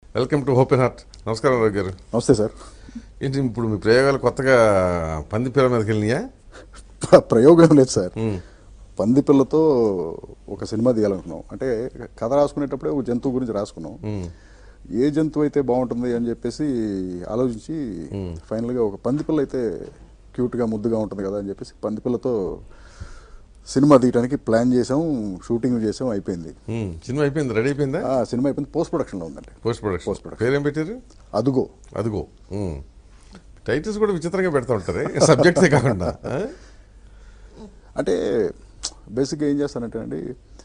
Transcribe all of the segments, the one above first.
Welcome to open heart నమస్కారం రావు గారు నమస్తే సార్ ఏంటి ఇప్పుడు మీ ప్రయోగాలు కొత్తగా పంది పిల్ల మీదకి వెళ్ళినాయా ప్ర- ప్రయోగం లేదు సార్ పంది పిల్లతో ఒక సినిమా తీయాలనుకున్నాం అంటే కథ రాసుకునేటప్పుడే ఒక జంతువు గురించి రాసుకున్నాం ఏ జంతువు అయితే బాగుంటుంది అని చెప్పేసి ఆలోచించి ఫైనల్గా ఒక పంది పిల్ల అయితే క్యూట్గా ముద్దుగా ఉంటుంది కదా అని చెప్పేసి పంది పిల్లతో సినిమా తీయడానికి ప్లాన్ చేసాం షూటింగ్ చేసాం అయిపోయింది ఉమ్, సినిమా అయిపోయింది రెడీ అయిపోయిందా ఆ సినిమా అయిపోయింది పోస్ట్ ప్రొడక్షన్లో ఉందండి పోస్ట్ ప్రొడక్షన్ Post production. పేరేం పెట్టారు అదుగో అదిగో ఉమ్. టైటిల్స్ కూడా విచిత్రంగా పెడతా ఉంటారే సబ్జెక్ట్సే కాకుండా ఆ? అంటే బేసిక్గా ఏం చేస్తానంటే అండి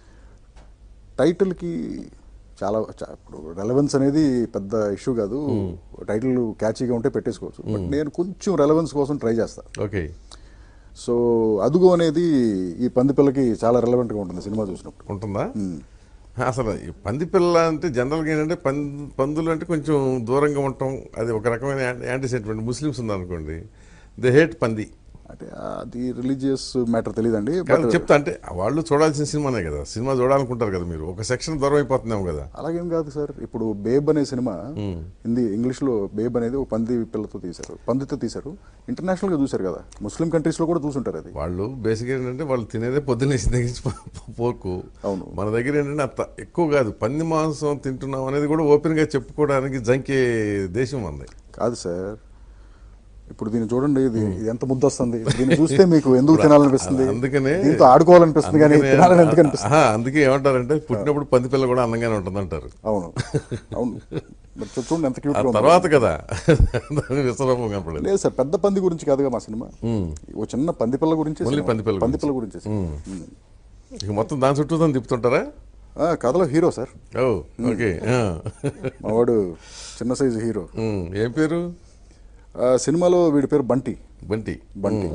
టైటిల్కి చాలా చా- ఇప్పుడు రెలవెన్స్ అనేది పెద్ద ఇష్యూ కాదు టైటిల్ క్యాచీగా ఉంటే పెట్టేసుకోవచ్చు బట్ నేను కొంచెం రెలవెన్స్ కోసం ట్రై చేస్తాను ఓకే సో అదుగో అనేది ఈ పంది పిల్లకి చాలా రెలవెంట్గా ఉంటుంది సినిమా చూసినప్పుడు ఉంటుందా అసలు ఈ పంది పిల్ల అంటే జనరల్గా ఏంటంటే పంది పందులు అంటే కొంచెం దూరంగా ఉండటం అది ఒక రకమైన యాంటీ సెంటిమెంట్ ముస్లిమ్స్ ఉందనుకోండి దే హేట్ పంది అంటే అది రిలీజియస్ మ్యాటర్ తెలియదండి కాదు బట్ చెప్తా అంటే వాళ్ళు చూడాల్సిన సినిమానే కదా సినిమా చూడాలనుకుంటారు కదా మీరు ఒక సెక్షన్ దూరం అయిపోతున్నాం కదా అలాగేం కాదు సార్ ఇప్పుడు బేబ్ అనే సినిమా హిందీ ఇంగ్లీష్లో బేబ్ అనేది ఒక పంది పిల్లతో తీశారు పందితో తీశారు ఇంటర్నేషనల్గా చూశారు కదా ముస్లిం కంట్రీస్లో కూడా చూసుంటారు అది వాళ్ళు బేసిక్ ఏంటంటే వాళ్ళు తినేదే పొద్దున్నేసి దగ్గర పోర్కు అవును. మన దగ్గర ఏంటంటే అంత ఎక్కువ కాదు పంది మాంసం తింటున్నాం అనేది కూడా ఓపెన్ గా చెప్పుకోవడానికి జంకే దేశం ఉంది కాదు సార్ ఇప్పుడు దీన్ని చూడండి ఇది ఇది ఎంత ముద్ద వస్తుంది దీన్ని చూస్తే మీకు ఎందుకు తినాలనిపిస్తుంది అందుకనే దీంతో ఆడుకోవాలనిపిస్తుంది కానీ అందుకనే- తినాలని ఎందుకు అనిపిస్తుంది ఆహా, అందుకే ఏమంటారంటే పుట్టినప్పుడు పంది పిల్ల కూడా అందంగానే ఉంటుంది అంటారు అవును అవును మరి చూ- చూడండి ఎంత క్యూట్ ఆ తర్వాత కదా దాని విశ్వరూపం కనపడేది లేదు సార్ పెద్ద పంది గురించి కాదుగా మా సినిమా ఓ చిన్న పంది పిల్ల గురించి ఓన్లీ పంది పిల్ల పంది పిల్ల గురించి ఇక మొత్తం దాని చుట్టూ దాన్ని తిప్పుతుంటారా కథలో హీరో సార్ ఓ ఓకే ఆ. మా వాడు చిన్న సైజు హీరో ఉమ్, ఏం పేరు ఆ, సినిమాలో వీడి పేరు బంటి బంటి బంటి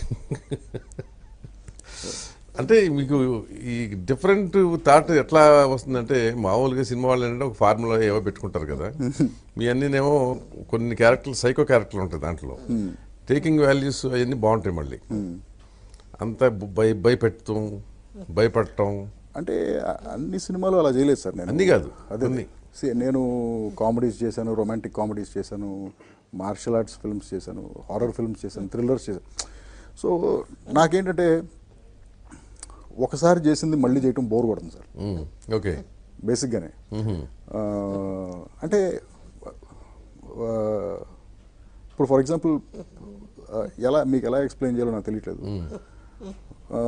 అంటే మీకు ఈ డిఫరెంట్ థాట్ ఎట్లా వస్తుందంటే మామూలుగా సినిమా వాళ్ళు ఏంటంటే ఒక ఫార్ములా ఏవో పెట్టుకుంటారు కదా మీ అన్నీనేమో కొన్ని క్యారెక్టర్లు సైకో క్యారెక్టర్లు ఉంటాయి దాంట్లో టేకింగ్ వాల్యూస్ అవన్నీ బాగుంటాయి మళ్ళీ అంత భయ భయపెట్టడం భయపడటం అంటే అ- అన్ని సినిమాలు అలా చేయలేదు సార్ నేను అన్ని కాదు, అదే అన్ని. See, నేను కామెడీస్ చేశాను రొమాంటిక్ కామెడీస్ చేశాను మార్షల్ ఆర్ట్స్ ఫిల్మ్స్ చేశాను హారర్ ఫిల్మ్స్ చేశాను థ్రిల్లర్స్ చేశాను సో నాకేంటంటే ఒకసారి చేసింది మళ్ళీ చేయటం బోర్ కొడుతుంది సార్ ఉమ్, ఓకే బేసిక్గానే ఆ, అంటే ఆ, ఇప్పుడు ఫర్ ఎగ్జాంపుల్ ఎలా మీకు ఎలా ఎక్స్ప్లెయిన్ చేయాలో నాకు తెలియట్లేదు ఆ,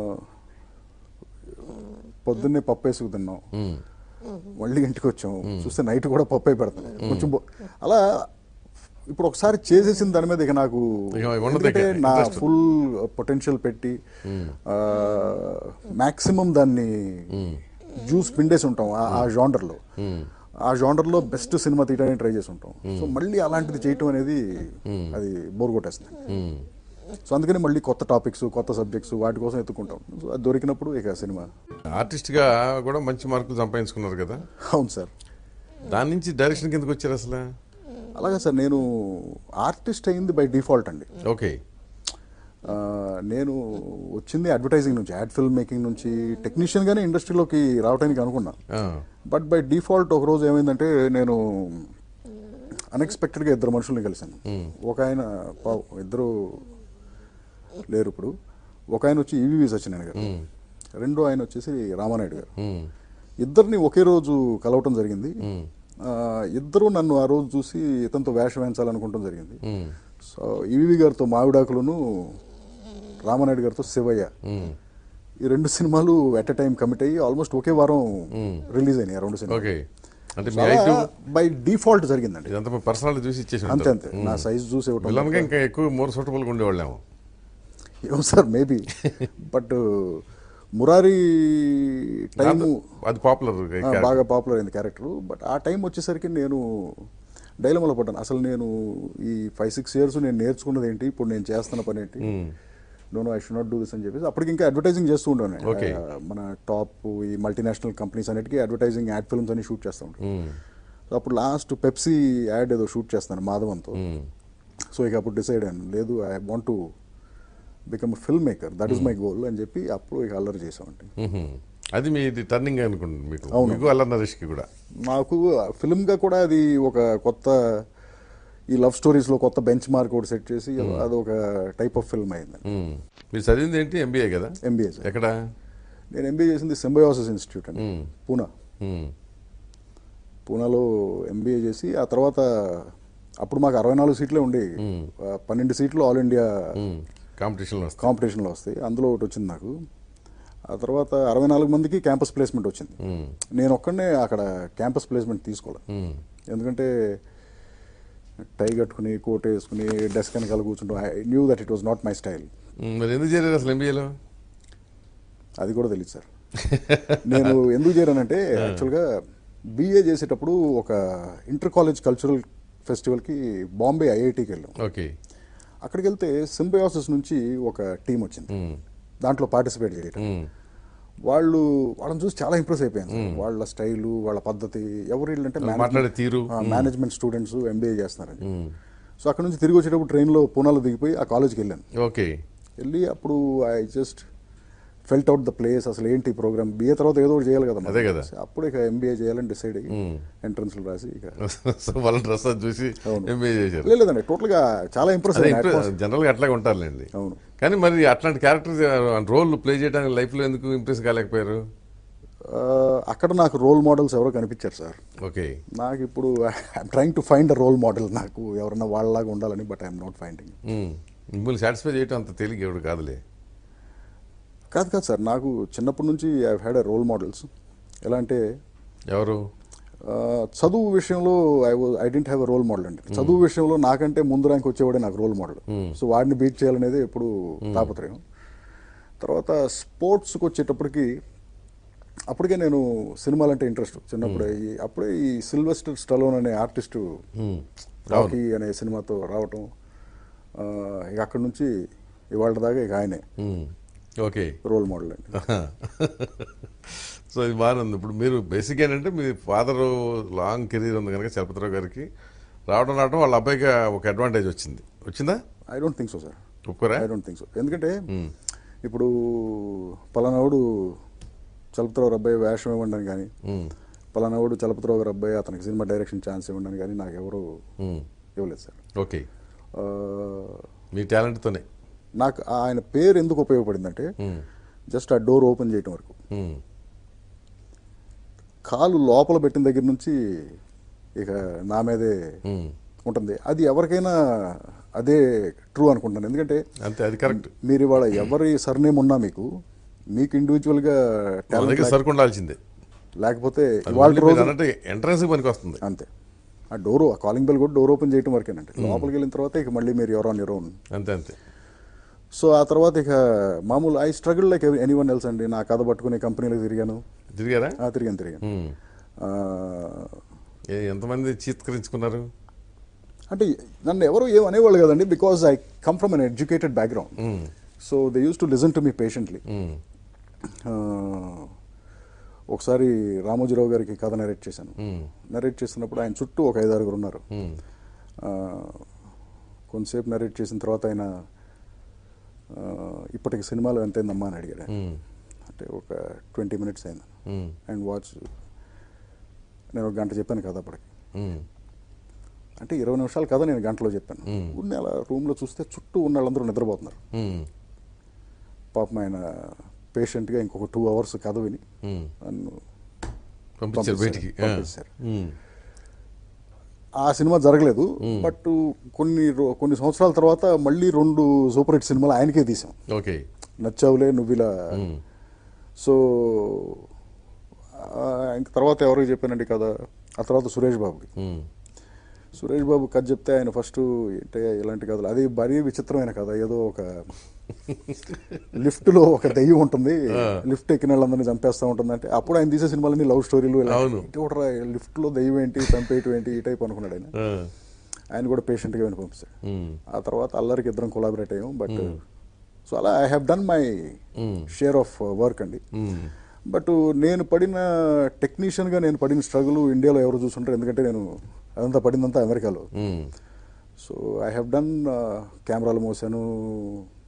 పొద్దున్నే పప్పు వేసుకు తిన్నాం ఉమ్, మళ్ళీ ఇంటికి వచ్చాం చూస్తే నైట్ కూడా పప్పే పెడతాం కొంచెం బో- అలా ఇప్పుడు ఒకసారి చేసేసిన దాని మీద ఇక నాకు ఇక ఉండదు ఎందుకంటే ఇక నా interest. ఫుల్ పొటెన్షియల్ పెట్టి మాక్సిమం దాన్ని జ్యూస్ పిండేసి ఉంటాం ఆ- ఆ జాండర్లో ఆ జాండర్లో బెస్ట్ సినిమా తీయడానికి ట్రై చేసి ఉంటాం సో మళ్ళీ అలాంటిది చేయటం అనేది అది బోర్ కొట్టేస్తుంది ఉమ్. సో అందుకని మళ్ళీ కొత్త టాపిక్స్ కొత్త సబ్జెక్ట్స్ వాటి కోసం ఎత్తుకుంటాం సో అది దొరికినప్పుడు ఇక సినిమా ఆర్టిస్ట్గా కూడా మంచి మార్కులు సంపాదించుకున్నారు కదా అవును సార్ దాని నుంచి డైరెక్షన్ కిందకి వచ్చారు అసలు అలాగే సార్ నేను ఆర్టిస్ట్ అయింది బై డిఫాల్ట్ అండి ఓకే ఆ, నేను వచ్చింది అడ్వర్టైజింగ్ నుంచి యాడ్ ఫిల్మ్ మేకింగ్ నుంచి టెక్నీషియన్గానే ఇండస్ట్రీలోకి రావడానికి అనుకున్నా ఆ, బట్ బై డిఫాల్ట్ ఒక రోజు ఏమైందంటే నేను అన్ఎక్స్పెక్టెడ్గా ఇద్దరు మనుషుల్ని కలిశాను ఒక ఆయన పాపం ఇద్దరు లేరు ఇప్పుడు ఒక ఆయన వచ్చి ఈవీవి సత్యనారాయణ గారు రెండో ఆయన వచ్చేసి రామానాయుడు గారు ఉమ్, ఇద్దరిని ఒకే రోజు కలవటం జరిగింది ఆ, ఇద్దరు నన్ను ఆ రోజు చూసి ఇతనితో వేషం వేయించాలనుకుంటాం జరిగింది ఉమ్, సో ఈవీవి గారితో మావిడాకులను రామానాయుడు గారితో శివయ్య ఉమ్. ఈ రెండు సినిమాలు ఎట్ ఎ టైం కమిట్ అయ్యి ఆల్మోస్ట్ ఒకే వారం రిలీజ్ అయినాయి ఆ రెండు సినిమాలు ఓకే అంటే మీ ఐటు బై డిఫాల్ట్ జరిగిందండి ఇదంతా మీ పర్సనాలిటీ చూసి ఇచ్చేసి అంతే అంతే నా సైజ్ చూసి ఇవ్వటం విలన్గా ఇంకా ఎక్కువ మోర్ సూటబుల్గా ఉండేవాళ్ళేమో ఏమో sir maybe but Murari time అది పాపులర్ బాగా పాపులర్ అయింది క్యారెక్టర్ బట్ ఆ టైం వచ్చేసరికి నేను డైలమాలో పడ్డాను అసలు నేను ఈ ఫైవ్ సిక్స్ ఇయర్స్ నేను నేర్చుకున్నది ఏంటి ఇప్పుడు నేను చేస్తున్న పని ఏంటి no I should not do this అని చెప్పేసి అప్పటికి ఇంకా అడ్వర్టైజింగ్ చేస్తూ ఉంటాను Okay. ఆ, మన టాప్ ఈ మల్టీనేషనల్ కంపెనీస్ అన్నిటికీ అడ్వర్టైజింగ్ యాడ్ ఫిల్మ్స్ అని షూట్ చేస్తూ ఉంటాను సో అప్పుడు లాస్ట్ పెప్సీ యాడ్ ఏదో షూట్ చేస్తాను మాధవంతో సో ఇక అప్పుడు డిసైడ్ అయ్యాను లేదు I want to become film maker that is my goal అని చెప్పి అప్పుడు ఇక అల్లరి చేసామండి అది మీ టర్నింగ్ అనుకుంటుంది మీకు మీకు అల్ల నరేష్కి కూడా నాకు ఫిల్మ్గా కూడా అది ఒక కొత్త ఈ లవ్ స్టోరీస్లో కొత్త బెంచ్ మార్క్ ఒకటి సెట్ చేసి అది ఒక టైప్ ఆఫ్ ఫిల్మ్ అయింది మ్మ్. మీరు చదివింది ఏంటి ఎంబీఏ కదా ఎంబీఏ ఎక్కడ నేను ఎంబీఏ చేసింది సింబయోసిస్ ఇన్స్టిట్యూట్ అండి మ్మ్. పూనా మ్మ్. పూనాలో ఎంబీఏ చేసి ఆ తర్వాత అప్పుడు మాకు అరవై నాలుగు సీట్లే ఉండేవి ఆ, పన్నెండు సీట్లు ఆల్ ఇండియా మ్మ్. కాంపిటీషన్లో వస్తాయి కాంపిటీషన్లో వస్తాయి అందులో ఒకటి వచ్చింది నాకు ఆ తర్వాత అరవై నాలుగు మందికి క్యాంపస్ ప్లేస్మెంట్ వచ్చింది మ్మ్. నేను ఒక్కడనే అక్కడ క్యాంపస్ ప్లేస్మెంట్ తీసుకోవాలి మ్మ్. ఎందుకంటే టై కట్టుకుని కోట్ వేసుకుని డెస్క్ వెనకాల కూర్చుంటాం I knew that it was not my style మ్మ్. మరి ఎందుకు చేయలేదు అసలు ఎంబీఏలో అది కూడా తెలియదు సార్ నేను ఎందుకు చేరానంటే యాక్చువల్గా బీఏ చేసేటప్పుడు ఒక ఇంటర్ కాలేజ్ కల్చరల్ ఫెస్టివల్కి బాంబే ఐఐటికి వెళ్ళాం ఓకే అక్కడికి వెళ్తే సింబయాసిస్ నుంచి ఒక టీం వచ్చింది మ్మ్. దాంట్లో పార్టిసిపేట్ చేయడం మ్మ్. వాళ్ళు వాళ్ళని చూసి చాలా ఇంప్రెస్ అయిపోయాను సార్. వాళ్ళ స్టైలు వాళ్ళ పద్ధతి ఎవరు వీళ్ళంటే మాట్లాడే తీరు. మేనేజ్మెంట్ స్టూడెంట్స్ ఎంబీఏ చేస్తున్నారని సో అక్కడ నుంచి తిరిగి వచ్చేటప్పుడు ట్రైన్లో పూనాలో దిగిపోయి ఆ కాలేజ్కి వెళ్ళాను ఓకే వెళ్ళి అప్పుడు I just felt out the place అసలు ఏంటి ప్రోగ్రామ్ బిఏ తర్వాత ఏదో ఒకటి చేయాలి కదా మనం. అదే కదా. అప్పుడు ఇక ఎంబీఏ చేయాలని డిసైడ్ అయ్యి ఎంట్రన్స్లు రాసి ఇక సో వాళ్ళ డ్రెస్ అది చూసి ఎంబీఏ చేశారు లేదు- లేదండి టోటల్గా చాలా ఇంప్రెస్ అదే అయ్యాను జనరల్గా అట్లాగే ఉంటారులేండి అవును కానీ మరి అట్లాంటి క్యారెక్టర్ రోల్ ప్లే చేయడానికి లైఫ్లో ఎందుకు ఇంప్రెస్ కాలేకపోయారు ఆ, అక్కడ నాకు రోల్ మోడల్స్ ఎవరో కనిపించారు సార్ ఓకే నాకు ఇప్పుడు I'm trying to find a role model నాకు ఎవరన్నా వాళ్ళలాగా ఉండాలని బట్ ఐఎమ్ నాట్ ఫైండింగ్ మ్మ్. మిమ్మల్ని సాటిస్ఫై చేయడం అంత తేలిక ఎవడు కాదులే కాదు కాదు సార్ నాకు చిన్నప్పటి నుంచి I had a role models ఎలా అంటే ఎవరు ఆ, చదువు విషయంలో I I didn't have a role model అండి చదువు విషయంలో నాకంటే ముందు ర్యాంక్ వచ్చేవాడే నాకు రోల్ మోడల్ సో వాడిని బీట్ చేయాలనేది ఎప్పుడు తాపత్రయం తర్వాత స్పోర్ట్స్కి వచ్చేటప్పటికి అప్పటికే నేను సినిమాలు అంటే ఇంట్రెస్ట్ చిన్నప్పుడే ఈ అప్పుడే ఈ సిల్వెస్టర్ స్టలోన్ అనే ఆర్టిస్టు మ్మ్. రాకీ అనే సినిమాతో రావటం ఆ, ఇక అక్కడి నుంచి ఇవాళ దాకా ఇక ఆయనే మ్మ్. ఓకే రోల్ మోడల్ అండి సో ఇది బాగానే ఉంది ఇప్పుడు మీరు బేసిక్ ఏంటంటే మీ ఫాదర్ లాంగ్ కెరీర్ ఉంది కనుక చలపతిరావు గారికి రావడం రావడం వాళ్ళ అబ్బాయికి ఒక అడ్వాంటేజ్ వచ్చింది వచ్చిందా I don't think so sir ఒప్పుకోరా ఐ డోంట్ థింక్ సో ఎందుకంటే ఇప్పుడు పలానావుడు చలపతిరావు అబ్బాయి వేషం ఇవ్వండి కానీ మ్మ్. పలానావుడు చలపతిరావు గారు అబ్బాయి అతనికి సినిమా డైరెక్షన్ ఛాన్స్ ఇవ్వండి కానీ నాకు ఎవరు మ్మ్. ఇవ్వలేదు సార్ ఓకే ఆ, మీ టాలెంట్తోనే నాకు ఆయన పేరు ఎందుకు ఉపయోగపడిందంటే మ్మ్. జస్ట్ ఆ డోర్ ఓపెన్ చేయటం వరకు మ్మ్. కాలు లోపల పెట్టిన దగ్గర నుంచి ఇక నా మీదే మ్మ్. ఉంటుంది అది ఎవరికైనా అదే ట్రూ అనుకుంటాను ఎందుకంటే అంతే అది కరెక్ట్ మీరు ఇవాళ ఎవరి సర్నేమ్ ఉన్నా మీకు మీకు ఇండివిజువల్గా మన టాలెంట్ దగ్గర సరుకు ఉండాల్సిందే లేకపోతే అది ఇవాళ ఓన్లీ రోజు మీరు అన్నట్టు ఎంట్రన్స్ పనికి వస్తుంది అంతే ఆ డోర్ ఆ కాలింగ్ బెల్ కూడా డోర్ ఓపెన్ చేయటం వరకేనండి లోపలికి వెళ్ళిన తర్వాత ఇక మళ్ళీ మీరు ఎవరు ఆన్ యూర్ ఓన్ అంతే అంతే సో ఆ తర్వాత ఇక మామూలు I struggle like anyone else అండి నా కథ పట్టుకునే కంపెనీలకు తిరిగాను తిరిగారా ఆ, తిరిగాను తిరిగాను మ్మ్. ఆ, ఏ- ఎంతమంది చీత్కరించుకున్నారు అంటే నన్ను ఎవరు ఏం అనేవాళ్ళు కదండి because I come from uneducated background so they use to listen to me patiently మ్మ్. ఒకసారి రామోజీరావు గారికి కథ నరేట్ చేశాను మ్మ్. నరేట్ చేస్తున్నప్పుడు ఆయన చుట్టూ ఒక ఐదారుగురు ఉన్నారు మ్మ్. ఆ, కొంతసేపు నరేట్ చేసిన తర్వాత ఆయన ఆ, ఇప్పటికి సినిమాలో ఎంతైందమ్మా అని అడిగాడు ఆయన. మ్మ్. అంటే ఒక ట్వంటీ మినిట్స్ అయింది మ్మ్. అండ్ వాచ్ నేను ఒక గంట చెప్పాను కదా అప్పటికి మ్మ్. అంటే ఇరవై నిమిషాల కథ నేను గంటలో చెప్పాను మ్మ్. ఉన్న అలా రూమ్లో చూస్తే చుట్టూ ఉన్న వాళ్ళందరూ నిద్రపోతున్నారు మ్మ్. పాపం ఆయన పేషెంట్గా ఇంకొక టూ అవర్స్ కథ విని మ్మ్. నన్ను పంపించారు పంపించారు, బయటికి ఆ. పంపించారు. మ్మ్. ఆ సినిమా జరగలేదు బట్ కొన్ని రో- కొన్ని సంవత్సరాల తర్వాత మళ్ళీ రెండు సూపర్ హిట్ సినిమాలు ఆయనకే తీసాం ఓకే నచ్చావులే నువ్వు ఇలా మ్మ్. సో ఆ, ఇంక తర్వాత ఎవరికి చెప్పానండి కదా ఆ తర్వాత సురేష్ బాబుకి మ్మ్. సురేష్ బాబు కథ చెప్తే ఆయన ఫస్ట్ ఏంటే ఇలాంటి కథలు అది మరీ విచిత్రమైన కథ ఏదో ఒక లిఫ్ట్ లో ఒక దెయ్యం ఉంటుంది లిఫ్ట్ ఎక్కిన వాళ్ళందరినీ చంపేస్తా ఉంటుంది అంటే అప్పుడు ఆయన తీసే సినిమాలన్నీ లవ్ స్టోరీలు అవును. లిఫ్ట్ లో దెయ్యం ఏంటి చంపేయటం ఏంటి ఈ టైప్ అనుకున్నాడు ఆయన ఆ. ఆయన కూడా పేషెంట్గా విని పంపిస్తాడు మ్మ్. ఆ తర్వాత అల్లరికి ఇద్దరం కొలాబరేట్ అయ్యాం బట్ సో అలా I have done my share of work అండి మ్మ్. బట్ నేను పడిన టెక్నీషియన్గా నేను పడిన స్ట్రగుల్ ఇండియాలో ఎవరు చూసుంటారు ఎందుకంటే నేను అదంతా పడిందంతా అమెరికాలో మ్మ్. సో ఐ హ్యావ్ డన్ కెమెరాలు మోసాను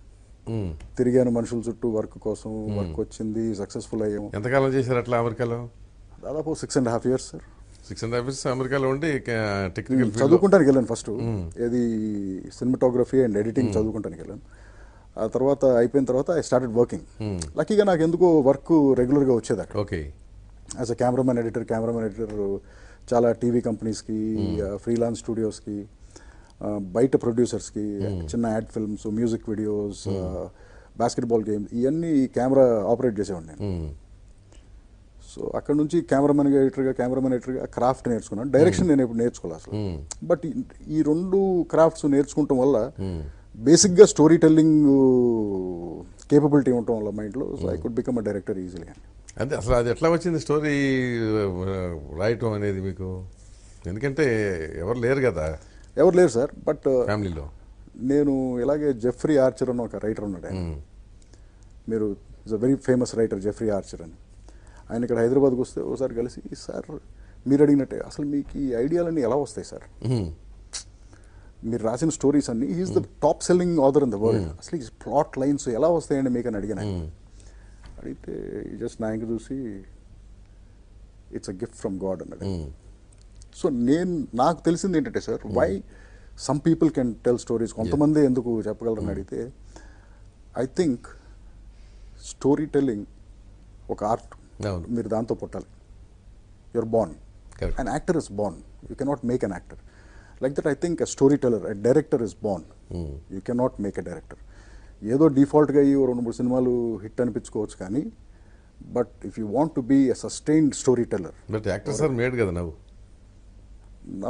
తిరిగాను మనుషుల చుట్టూ వర్క్ కోసం వర్క్ వచ్చింది సక్సెస్ఫుల్ అయ్యాము ఎంతకాలం చేశారు అట్లా అమెరికాలో దాదాపు six and half years sir six and half years అమెరికాలో ఉండి టెక్నికల్ ఫీల్డ్ చదువుకుంటానికి వెళ్ళాను ఫస్ట్ ఏది సినిమాటోగ్రఫీ అండ్ ఎడిటింగ్ చదువుకుంటానికి వెళ్ళాను ఆ తర్వాత అయిపోయిన తర్వాత ఐ స్టార్టెడ్ వర్కింగ్ లక్కీగా నాకు ఎందుకో వర్క్ రెగ్యులర్గా వచ్చేది అక్కడ okay as a cameraman editor cameraman editor చాలా టీవీ కంపెనీస్కి ఫ్రీలాన్స్ స్టూడియోస్కి బయట ప్రొడ్యూసర్స్కి చిన్న ad films music videos basketball games ఇవన్నీ కెమెరా ఆపరేట్ చేసేవాడిని నేను సో అక్కడ నుంచి కెమెరామెన్ ఎడిటర్గా కెమెరామెన్ ఎడిటర్గా క్రాఫ్ట్ నేర్చుకున్నాను డైరెక్షన్ నేను ఎప్పుడు నేర్చుకోవాలి అసలు బట్ ఈ- ఈ రెండు క్రాఫ్ట్స్ నేర్చుకోవటం వల్ల బేసిక్గా స్టోరీ టెల్లింగ్ కేపబిలిటీ ఉండటం వల్ల మైండ్లో so I could become a director easily అని అంటే అసలు అది ఎట్లా వచ్చింది స్టోరీ రాయటం అనేది మీకు ఎందుకంటే ఎవరు లేరు కదా ఎవరు లేరు సార్ బట్ ఫ్యామిలీలో నేను ఇలాగే జెఫ్రీ ఆర్చర్ అని ఒక రైటర్ ఉన్నాడు ఆయన మీరు is a very famous writer Jeffrey Archer అని ఆయన ఇక్కడ హైదరాబాద్కి వస్తే ఒకసారి కలిసి సార్ మీరు అడిగినట్టే అసలు మీకు ఈ ఐడియాలన్నీ ఎలా వస్తాయి సార్ మీరు రాసిన స్టోరీస్ అన్ని is the top selling author in the world అసలు ఈ ప్లాట్ లైన్స్ ఎలా వస్తాయండి మీకు అని అడిగాను ఆయన. అడిగితే జస్ట్ నా ఇంక చూసి it's a gift from God అన్నాడు సో నేను నాకు తెలిసింది ఏంటంటే sir why some people can tell stories కొంతమంది ఎందుకు చెప్పగలరని అడిగితే ఐ థింక్ స్టోరీ టెల్లింగ్ ఒక ఆర్ట్ అవును. మీరు దాంతో పుట్టాలి your born Correct. An actor is born you cannot make an actor like that I think a story teller a director is born you cannot make a director ఏదో డిఫాల్ట్గా అయ్యి ఓ రెండు మూడు సినిమాలు హిట్ అనిపించుకోవచ్చు కానీ but if you want to be a sustained story teller but actors are made కదా నువ్వు now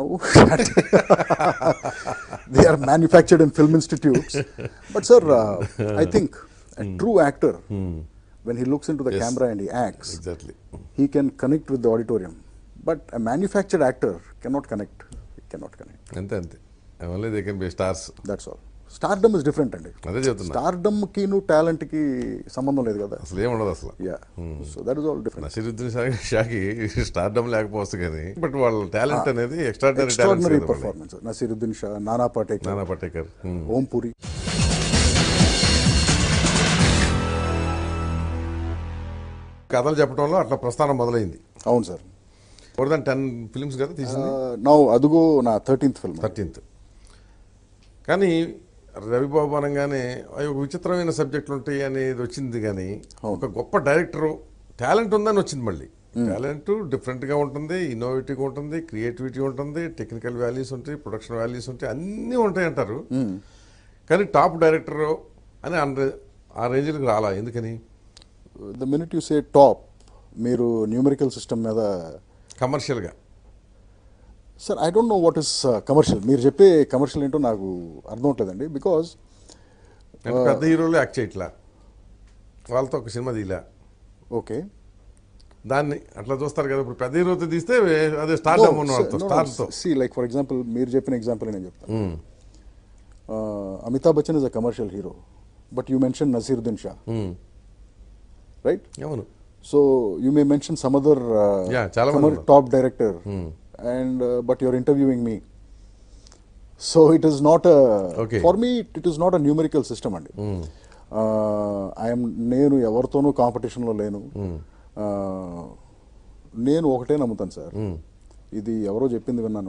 they are manufactured in film institutes but sir uh, i think a true actor when he looks into the Yes. camera and he acts exactly he can connect with the auditorium but a manufactured actor cannot connect he cannot connect అంతే అంతే only they can be stars that's all stardom is different అండి అదే చెప్తున్నా. Stardom కి నువ్వు talent కి సంబంధం లేదు కదా అసలు ఏముండదు అసలు yeah so that is all different Naseeruddin Shah షాకి స్టార్డమ్ లేకపోవచ్చు కానీ బట్ వాళ్ళ టాలెంట్ అనేది extraordinary extraordinary talent performance Naseeruddin Shah Nana Patekar నానా పటేకర్ ఓం పూరి కథలు చెప్పడంలో అట్లా ప్రస్థానం మొదలైంది అవును sir more than ten films కదా తీసింది నౌ అదుగో నా థర్టీన్త్ ఫిల్మ్ థర్టీన్త్ కానీ రవిబాబు అనగానే అవి ఒక విచిత్రమైన సబ్జెక్టులు ఉంటాయి అనేది వచ్చింది కానీ ఒక గొప్ప డైరెక్టర్ టాలెంట్ ఉందని వచ్చింది మళ్ళీ టాలెంట్ డిఫరెంట్గా ఉంటుంది ఇన్నోవేటివ్గా ఉంటుంది క్రియేటివిటీ ఉంటుంది టెక్నికల్ వాల్యూస్ ఉంటాయి ప్రొడక్షన్ వాల్యూస్ ఉంటాయి అన్నీ ఉంటాయి అంటారు కానీ టాప్ డైరెక్టర్ అని అన్- ఆ రేంజ్కి రాలా ఎందుకని the minute you say top మీరు న్యూమరికల్ సిస్టమ్ మీద కమర్షియల్గా sir I don't know what is commercial మీరు చెప్పే కమర్షియల్ ఏంటో నాకు అర్థం అవట్లేదండి బికాజ్ అంటే పెద్ద హీరోలు యాక్ట్ చేయట్లా వాళ్ళతో ఒక సినిమా తీయలే ఓకే దాన్ని అట్లా చూస్తారు కదా ఇప్పుడు పెద్ద హీరోతో తీస్తే అదే స్టార్ ఉన్న వాళ్ళతో స్టార్తో సి లైక్ ఫర్ ఎగ్జాంపుల్ మీరు చెప్పిన ఎగ్జాంపుల్ నేను చెప్తాను Amitabh Bachchan is a commercial hero but you mention Naseeruddin Shah right అవును so you may mention some other Yeah, చాలా మంది ఉన్నారు. Top director and but your interviewing me so it is not Okay. For me it is not a numerical system అండి I'm నేను ఎవరితోనూ కాంపిటీషన్లో లేను Uh, నేను ఒకటే నమ్ముతాను సార్ ఇది ఎవరో చెప్పింది విన్నాను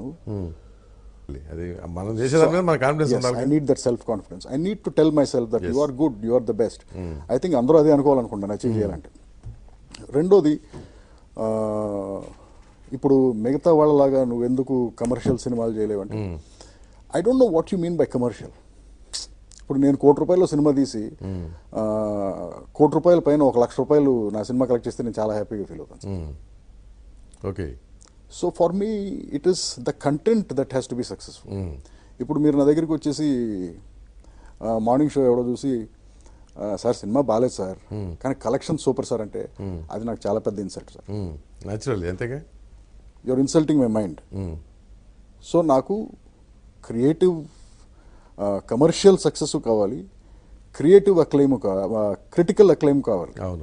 అది మనం చేసేదాని మీద మన కాన్ఫిడెన్స్ ఐ ఉండాలి need that self confidence I need to tell myself that you are good you are the best I think అందరూ అదే అనుకోవాలనుకుంటాను అచీవ్ చేయాలంటే రెండోది ఆ, ఇప్పుడు మిగతా వాళ్ళలాగా నువ్వు ఎందుకు కమర్షియల్ సినిమాలు చేయలేవంటే I don't know what you mean by commercial ఇప్పుడు నేను కోటి రూపాయలు సినిమా తీసి ఆ, కోటి రూపాయల పైన ఒక లక్ష రూపాయలు నా సినిమా కలెక్ట్ చేస్తే నేను చాలా హ్యాపీగా ఫీల్ అవుతాను okay so for me it is the content that has to be successful ఇప్పుడు మీరు నా దగ్గరికి వచ్చేసి మార్నింగ్ షో ఎవడో చూసి "ఆ, సార్ సినిమా బాగాలేదు సార్ కానీ కలెక్షన్ సూపర్ సార్ అంటే అది నాకు చాలా పెద్ద ఇన్సల్ట్ సార్ న్యాచురల్ అంతేగా your insulting my mind so నాకు క్రియేటివ్ కమర్షియల్ సక్సెస్ కావాలి క్రియేటివ్ అక్లెయిమ్ క్రిటికల్ అక్లెయిమ్ కావాలి అవును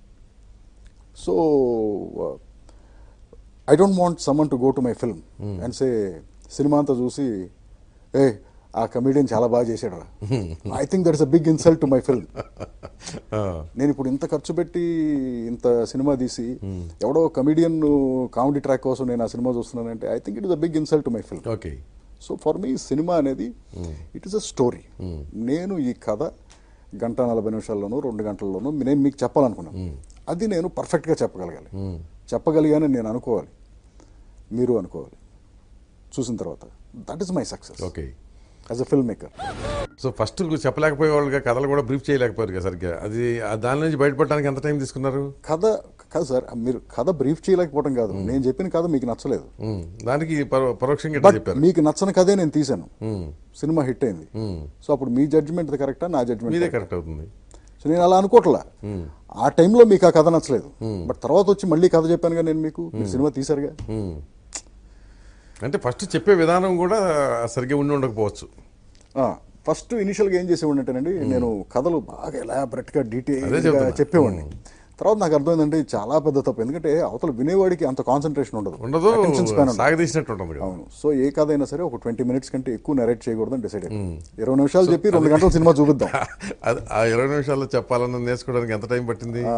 so I don't want someone to go to my film and say సినిమా అంతా చూసి ఏ ఆ కమెడియన్ చాలా బాగా చేశాడు I think that is a big insult to my film ఆ, నేను ఇప్పుడు ఇంత ఖర్చు పెట్టి ఇంత సినిమా తీసి ఎవడో కమెడియన్ కామెడీ ట్రాక్ కోసం నేను ఆ సినిమా చూస్తున్నానంటే I think it is a big insult to my film okay so for me cinema అనేది ఇట్ ఈస్ అ స్టోరీ నేను ఈ కథ గంట నలభై నిమిషాల్లోనూ రెండు గంటల్లోనూ నేను మీకు చెప్పాలనుకున్నాను అది నేను పర్ఫెక్ట్గా చెప్పగలగాలి చెప్పగలిగానని నేను అనుకోవాలి మీరు అనుకోవాలి చూసిన తర్వాత that is my success okay as a film maker so first చెప్పలేకపోయేవాళ్ళుగా కథలు కూడా బ్రీఫ్ చేయలేకపోయారు కదా సరిగ్గా అది ఆ దాని నుంచి బయటపడడానికి ఎంత టైం తీసుకున్నారు కథ కాదు సార్ మీరు కథ బ్రీఫ్ చేయలేకపోవడం కాదు నేను చెప్పిన కథ మీకు నచ్చలేదు ఉమ్, దానికి పరో- పరోక్షంగా ఇట్లా బట్ చెప్పారు మీకు నచ్చని కథే నేను తీశాను ఉమ్, సినిమా హిట్ అయింది ఉమ్. సో అప్పుడు మీ జడ్జిమెంట్ కరెక్టా నా జడ్జిమెంట్ మీదే కరెక్ట్ అవుతుంది సో నేను అలా అనుకోవట్లా ఆ టైంలో మీకు ఆ కథ నచ్చలేదు బట్ తర్వాత వచ్చి మళ్ళీ కథ చెప్పానుగా నేను మీకు మీరు సినిమా తీసారుగా ఉమ్. అంటే ఫస్ట్ చెప్పే విధానం కూడా సరిగ్గా ఉండి ఉండకపోవచ్చు ఫస్ట్ ఇనిషియల్గా ఏం చేసేవాడిని అంటేనండి నేను కథలు బాగా ఎలాబరెట్గా అదే డీటెయిల్గా చెప్తున్నా. చెప్పేవాడిని తర్వాత నాకు అర్థమైందంటే ఇది చాలా పెద్ద తప్పు ఎందుకంటే అవతల వినేవాడికి అంత కాన్సన్ట్రేషన్ ఉండదు ఉండదు Attention span ఉండదు. సాగదీసినట్టు ఉంటుంది కదా అవును సో ఏ కథ అయినా సరే ఒక ట్వంటీ మినిట్స్ కంటే ఎక్కువ నెరేట్ చేయకూడదని డిసైడ్ అయ్యాను ఇరవై నిమిషాలు చెప్పి రెండు గంటల సినిమా చూపిద్దాం అది ఆ ఇరవై నిమిషాల్లో చెప్పాలన్న నేర్చుకోవడానికి ఎంత టైం పట్టింది ఆ,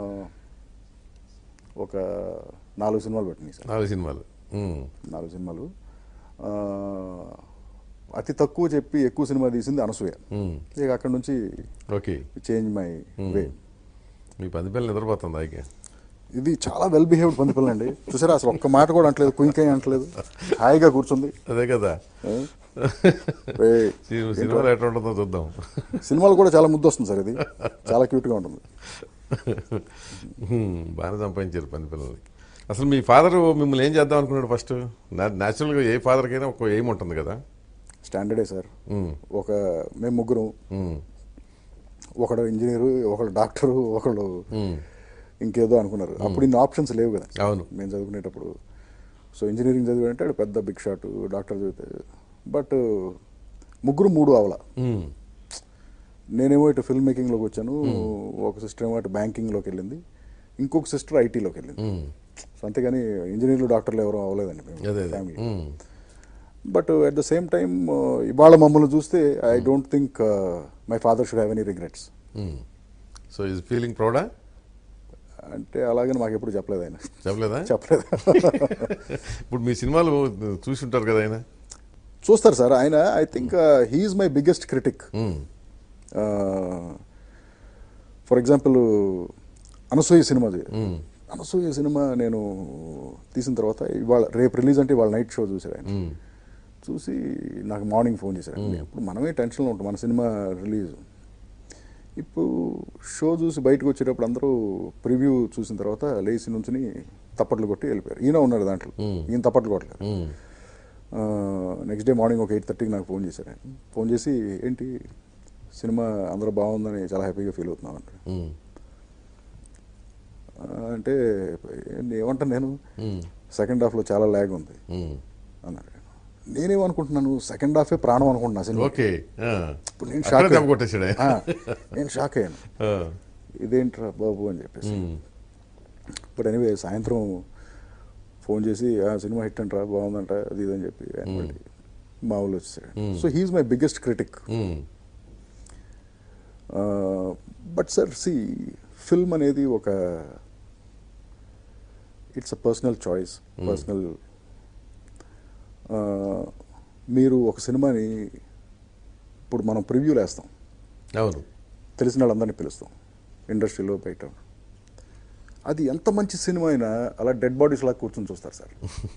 ఒక నాలుగు సినిమాలు పెట్టినాయి సార్ నాలుగు సినిమాలు ఉమ్, నాలుగు సినిమాలు ఆ, అతి తక్కువ చెప్పి ఎక్కువ సినిమా తీసింది అనసూయ ఉమ్, ఇక అక్కడ నుంచి ఓకే చేంజ్ మై వే మీ పది పిల్లలు నిద్రపోతుంది అయితే ఇది చాలా వెల్ బిహేవ్డ్ పందిపిల్ల అండి చూసారా అసలు ఒక్క మాట కూడా అంటలేదు కుయింకాయ అంటలేదు హాయిగా కూర్చుంది అదే కదా ఏ? ఏయ్, సి- సినిమాలో ఎట్లా ఉంటుందో చూద్దాం సినిమాలు కూడా చాలా ముద్దు వస్తుంది సార్ ఇది చాలా క్యూట్గా ఉంటుంది హ్మ్, బాగానే సంపాదించారు పని పిల్లల్ని అసలు మీ ఫాదర్ మిమ్మల్ని ఏం చేద్దాం అనుకున్నాడు ఫస్ట్ న్యాచురల్గా ఏ ఫాదర్కైనా ఒక ఎయిమ్ ఉంటుంది కదా స్టాండర్డే సార్ ఉమ్, ఒక మేము ముగ్గురు ఉమ్, ఒకడు ఇంజనీరు ఒకడు డాక్టరు ఒకడు ఉమ్, ఇంకేదో అనుకున్నారు అప్పుడు ఇన్ని ఆప్షన్స్ లేవు కదా అవును మేము చదువుకునేటప్పుడు సో ఇంజనీరింగ్ చదివాడంటే ఆడు పెద్ద బిగ్ షాట్ డాక్టర్ చదివితే బట్ ముగ్గురు మూడు అవల ఉమ్, నేనేమో ఇటు ఫిల్మ్ మేకింగ్లోకి వచ్చాను ఒక సిస్టర్ ఏమో ఇటు బ్యాంకింగ్లోకి వెళ్ళింది ఇంకొక సిస్టర్ ఐటీలోకి వెళ్ళింది ఉమ్, సో అంతేగాని ఇంజనీర్లు డాక్టర్లు ఎవరు అవ్వలేదండి మేము అదే అదే family um, but at the same time ఇవాళ మమ్మల్ని చూస్తే I don't think my father should have any regrets um. So is feeling ప్రౌడా అంటే అలాగని మాకు ఎప్పుడు చెప్పలేదు ఆయన చెప్పలేదా చెప్పలేదు ఇప్పుడు మీ సినిమాలు చూసి ఉంటారు కదా ఆయన చూస్తారు సార్ ఆయన I think he is my biggest critic um, for example Anasuya cinema um, Anasuya cinema నేను తీసిన తర్వాత ఇవాళ రేపు రిలీజ్ అంటే ఇవాళ నైట్ షో చూసారు ఆయన ఉమ్, చూసి నాకు మార్నింగ్ ఫోన్ చేశారు ఇప్పుడు మనమే టెన్షన్లో ఉంటాం మన సినిమా రిలీజ్ ఇప్పుడు షో చూసి బయటకు వచ్చేటప్పుడు అందరూ ప్రివ్యూ చూసిన తర్వాత లేచి నుంచుని తప్పట్లు కొట్టి వెళ్ళిపోయారు ఈయన ఉన్నాడు దాంట్లో ఈయన తప్పట్లు కొట్టలేదు ఉమ్, నెక్స్ట్ డే మార్నింగ్ ఒక ఎయిట్ థర్టీకి నాకు ఫోన్ చేశారు ఆయన ఫోన్ చేసి ఏంటి సినిమా అందరూ బాగుందని చాలా హ్యాపీగా ఫీల్ అవుతున్నాం అంటే ఉమ్, "ఆ, అంటే ఏంటి, ఏమంటాను నేను ఉమ్, సెకండ్ హాఫ్లో చాలా ల్యాగ్ ఉంది ఉమ్. అన్నారు నేనేమనుకుంటున్నాను సెకండ్ హాఫే ప్రాణం అనుకుంటున్నా సినిమా ఓకే ఆ. ఇప్పుడు నేను అక్కడే షాక్ దెబ్బ కొట్టేసాడు ఆయన. నేను షాక్ అయ్యాను ఆ. ఇదేంట్రా బాబు అని చెప్పేసి ఉమ్, బట్ ఎనీవే సాయంత్రం ఫోన్ చేసి ఆ సినిమా హిట్ అంటారా బాగుందంట అది ఇది అని చెప్పి ఆయన మళ్ళీ మా ఊళ్ళో వచ్చేసాడు so he is my biggest critic um, but sir సి ఫిల్మ్ అనేది ఒక it's a personal choice personal మీరు ఒక సినిమాని ఇప్పుడు మనం ప్రివ్యూలు వేస్తాం అవును తెలిసిన వాళ్ళందరినీ పిలుస్తాం ఇండస్ట్రీలో బయట అది ఎంత మంచి సినిమా అయినా అలా డెడ్ బాడీస్ లాగా కూర్చొని చూస్తారు సార్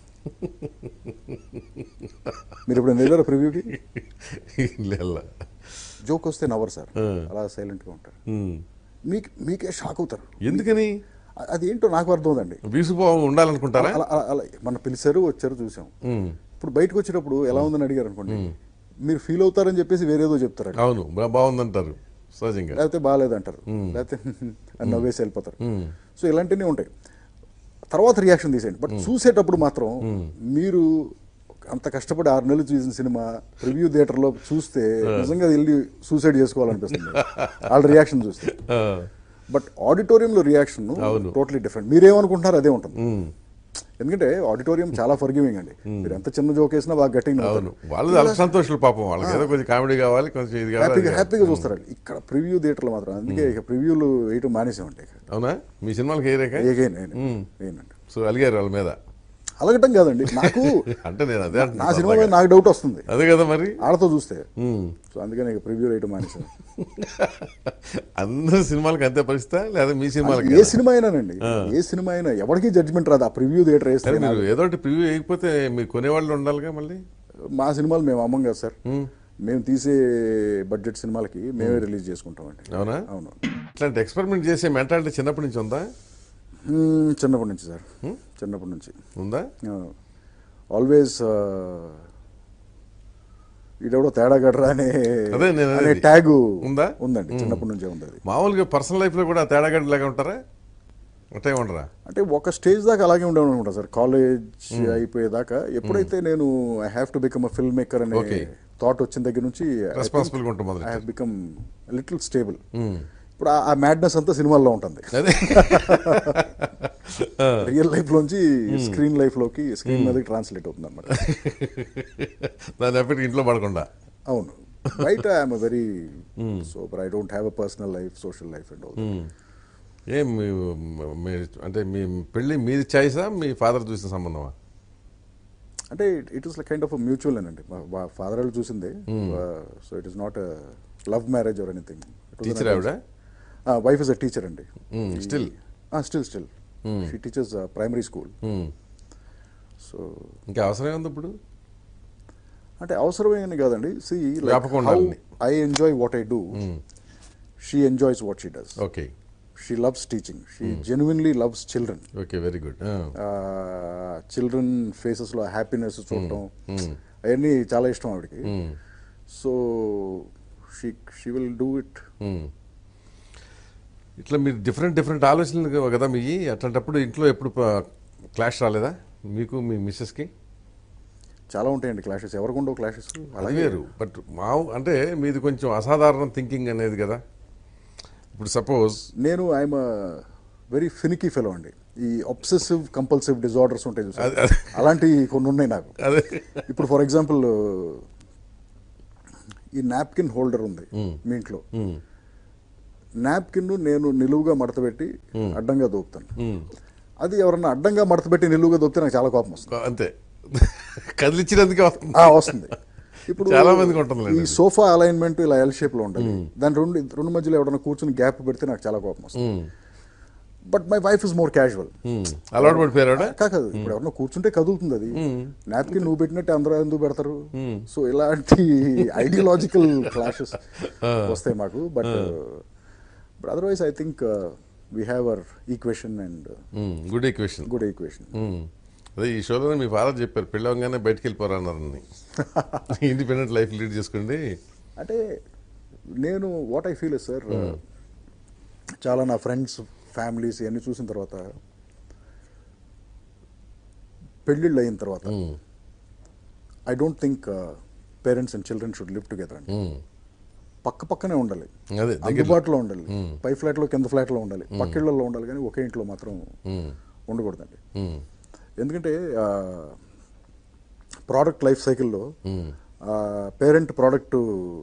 మీరు ఇప్పుడు వెళ్ళారు ప్రివ్యూకి లేల్ల. జోక్ వస్తే నవ్వరు సార్ ఆ. అలా సైలెంట్గా ఉంటారు ఉమ్. మీకు మీకే షాక్ అవుతారు ఎందుకని అ- అదేంటో నాకు అర్థం అవుతుందండి వీసుభావం ఉండాలనుకుంటారా అలా అలా అలా మన పిలిచారు వచ్చారు చూసాం ఉమ్, ఇప్పుడు బయటకు వచ్చేటప్పుడు ఎలా ఉందని అడిగారు అనుకోండి మీరు ఫీల్ అవుతారని చెప్పేసి వేరేదో చెప్తారు అవును బా- బాగుందంటారు సహజంగా లేకపోతే బాగాలేదంటారు లేకపోతే అని నవ్వేసి వెళ్ళిపోతారు ఉమ్, సో ఇలాంటివన్నీ ఉంటాయి తర్వాత రియాక్షన్ తీసేయండి బట్ చూసేటప్పుడు మాత్రం మీరు అంత కష్టపడి ఆరు నెలలు చూసిన సినిమా రివ్యూ థియేటర్లో చూస్తే నిజంగా వెళ్ళి సూసైడ్ చేసుకోవాలనిపిస్తుంది వాళ్ళ రియాక్షన్ చూస్తే ఆ, బట్ ఆడిటోరియంలో రియాక్షన్ అవును. టోటలీ డిఫరెంట్ మీరేమనుకుంటున్నారు అదే ఉంటుంది ఉమ్, ఎందుకంటే ఆడిటోరియం చాలా ఫర్గివింగ్ అండి మీరు ఎంత చిన్న జోక్ వేసినా బాగా గట్టిగా అవును వాళ్ళు అలా సంతోషులు పాపం వాళ్ళకి ఏదో కొంచెం కామెడీ కావాలి కొంచెం ఇది కావాలి అది హ్యాపీగా కావాలి. హ్యాపీగా చూస్తారండి ఇక్కడ ప్రివ్యూ థియేటర్లు మాత్రం అందుకే ఇక ప్రివ్యూలు వేయటం మానేసామండి ఇక అవునా మీ సినిమాలకి ఏ రేఖ ఏగైనా నేనండి సో అలిగారు వాళ్ళ మీద అలగటం కాదండి నాకు అంటే నేను అదే నా అంటున్నా సినిమా మీద నాకు డౌట్ వస్తుంది అదే కదా మరి ఆడతో చూస్తే ఉమ్. సో అందుకని ఇక ప్రివ్యూ వేయటం మానేసాను అందరు సినిమాలకి అంతే పరిస్థితి లేదా మీ సినిమాలకి ఏ సినిమా అయినానండి ఏ సినిమా అయినా ఎవరికి జడ్జ్మెంట్ రాదు ఆ ప్రివ్యూ థియేటర్ వేస్తే సరే మీరు ఏదో ఒకటి ప్రివ్యూ వేయకపోతే మీరు కొనేవాళ్ళు ఉండాలిగా మళ్ళీ మా సినిమాలు మేము అమ్మం కదా సార్ మేము తీసే బడ్జెట్ సినిమాలకి మేమే రిలీజ్ చేసుకుంటామండి అవునా అవును ఇట్లాంటి ఎక్స్పెరిమెంట్ చేసే మెంటాలిటీ చిన్నప్పటి నుంచి ఉందా మ్మ్, చిన్నప్పటి నుంచి సార్ చిన్నప్పటి నుంచి ఉందా ఆల్వేస్ ఇదెవడో తేడా గడ్రా అనే అదే నేను అనే అనేది. ట్యాగ్ ఉందా? ఉందండి చిన్నప్పటి నుంచే ఉంది అది మామూలుగా పర్సనల్ లైఫ్ లో కూడా తేడాగడ్డ లాగా ఉంటారా అట్టే ఉండరా అంటే ఒక స్టేజ్ దాకా అలాగే ఉండేవాడు అనుకుంటా సార్ కాలేజ్ అయిపోయేదాకా ఎప్పుడైతే నేను I have to become a film maker అనే Okay. థాట్ వచ్చిన దగ్గర నుంచి రెస్పాన్సిబుల్ గా ఉంటుంది ఐ మొదలు హ్యావ్ బికమ్ లిటిల్ స్టేబుల్ ఇప్పుడు ఆ- ఆ మ్యాడ్నెస్ అంతా సినిమాల్లో ఉంటుంది అదే రియల్ లైఫ్ లోంచి స్క్రీన్ లైఫ్ లోకి స్క్రీన్ మీదకి ట్రాన్స్లేట్ అవుతుంది అనమాట దాని ఎఫెక్ట్ ఇంట్లో పడకుండా అవును బయట I'm very super I don't have a personal life social life and all ఏం మీ మీ- అంటే మీ పెళ్ళి మీది చాయిసా మీ ఫాదర్ చూసిన సంబంధమా అంటే it is like kind of mutual అండి మా ఫాదర్ వాళ్ళు చూసిందే so it is not love marriage or anything teacher ఆవిడ వైఫ్ ఇస్ అ టీచర్ అండి still still still she teachers primary school so ఇంకా అవసరం ఉంది ఇప్పుడు అంటే అవసరమేని కాదండి సి వ్యాపకం ఉండాలని. I enjoy what I do she enjoys what she does okay she loves teaching she genuinely loves children okay very good children ఫేసెస్లో హ్యాపీనెస్ చూడటం అవన్నీ చాలా ఇష్టం ఆవిడకి so she she will do it ఇట్లా మీరు డిఫరెంట్ డిఫరెంట్ ఆలోచనలు కదా మీ అట్లాంటప్పుడు ఇంట్లో ఎప్పుడు క్లాష్ రాలేదా మీకు మీ మిస్సెస్కి చాలా ఉంటాయండి క్లాషెస్ ఎవరికి ఉండవు క్లాషెస్ అది వేరు బట్ మా అంటే మీది కొంచెం అసాధారణ థింకింగ్ అనేది కదా ఇప్పుడు సపోజ్ నేను ఐఎమ్ వెరీ ఫినికీ ఫెలో అండి ఈ అబ్సెసివ్ కంపల్సివ్ డిజార్డర్స్ ఉంటాయి చూసారా? అది- అది- అలాంటివి కొన్ని ఉన్నాయి నాకు అదే ఇప్పుడు ఫర్ ఎగ్జాంపుల్ ఈ నాప్కిన్ హోల్డర్ ఉంది మీ ఇంట్లో నాప్కిన్ నేను నిలువుగా మడతపెట్టి అడ్డంగా దోపుతాను అది ఎవరన్నా అడ్డంగా మడతపెట్టి నిలువుగా దోపితే నాకు చాలా కోపం వస్తుంది అంతే కదిలిచ్చినందుకే వస్తుంది ఆ, వస్తుంది ఇప్పుడు చాలా మందికి ఉంటుందిలేండి ఈ అది. సోఫా అలైన్మెంట్ ఇలా ఎల్ షేప్ లో ఉండాలి దాని రెండు రెండు మధ్యలో ఎవరైనా కూర్చుని గ్యాప్ పెడితే నాకు చాలా కోపం వస్తుంది but my wife is more casual అలవాటు పడిపోయారా కాదు ఇప్పుడు ఎవరన్నా కూర్చుంటే కదులుతుంది అది నాప్కిన్ నువ్వు పెట్టినట్టు అందరూ ఎందుకు పెడతారు సో ఇలాంటి ఐడియాలజికల్ క్లాషెస్ వస్తాయి మాకు but but otherwise I think we have our equation and good equation good equation అదే ఈ షోలోనే మీ ఫాదర్ చెప్పారు పెళ్ళవగానే బయటికి వెళ్ళిపోరా అన్నారని ఇండిపెండెంట్ లైఫ్ లీడ్ చేసుకోండి అంటే నేను వాట్ ఐ ఫీల్ సార్ చాలా నా ఫ్రెండ్స్ ఫ్యామిలీస్ ఇవన్నీ చూసిన తర్వాత పెళ్ళిళ్ళు అయిన తర్వాత I don't think parents and children should live together అండి పక్క పక్కనే ఉండాలి అదే దగ్గర అందుబాటులో ఉండాలి పై ఫ్లాట్ లో కింద ఫ్లాట్ లో ఉండాలి పక్కిళ్లలో ఉండాలి కానీ ఒకే ఇంట్లో మాత్రం ఉండకూడదండి ఎందుకంటే ప్రోడక్ట్ లైఫ్ సైకిల్లో పేరెంట్ ప్రోడక్ట్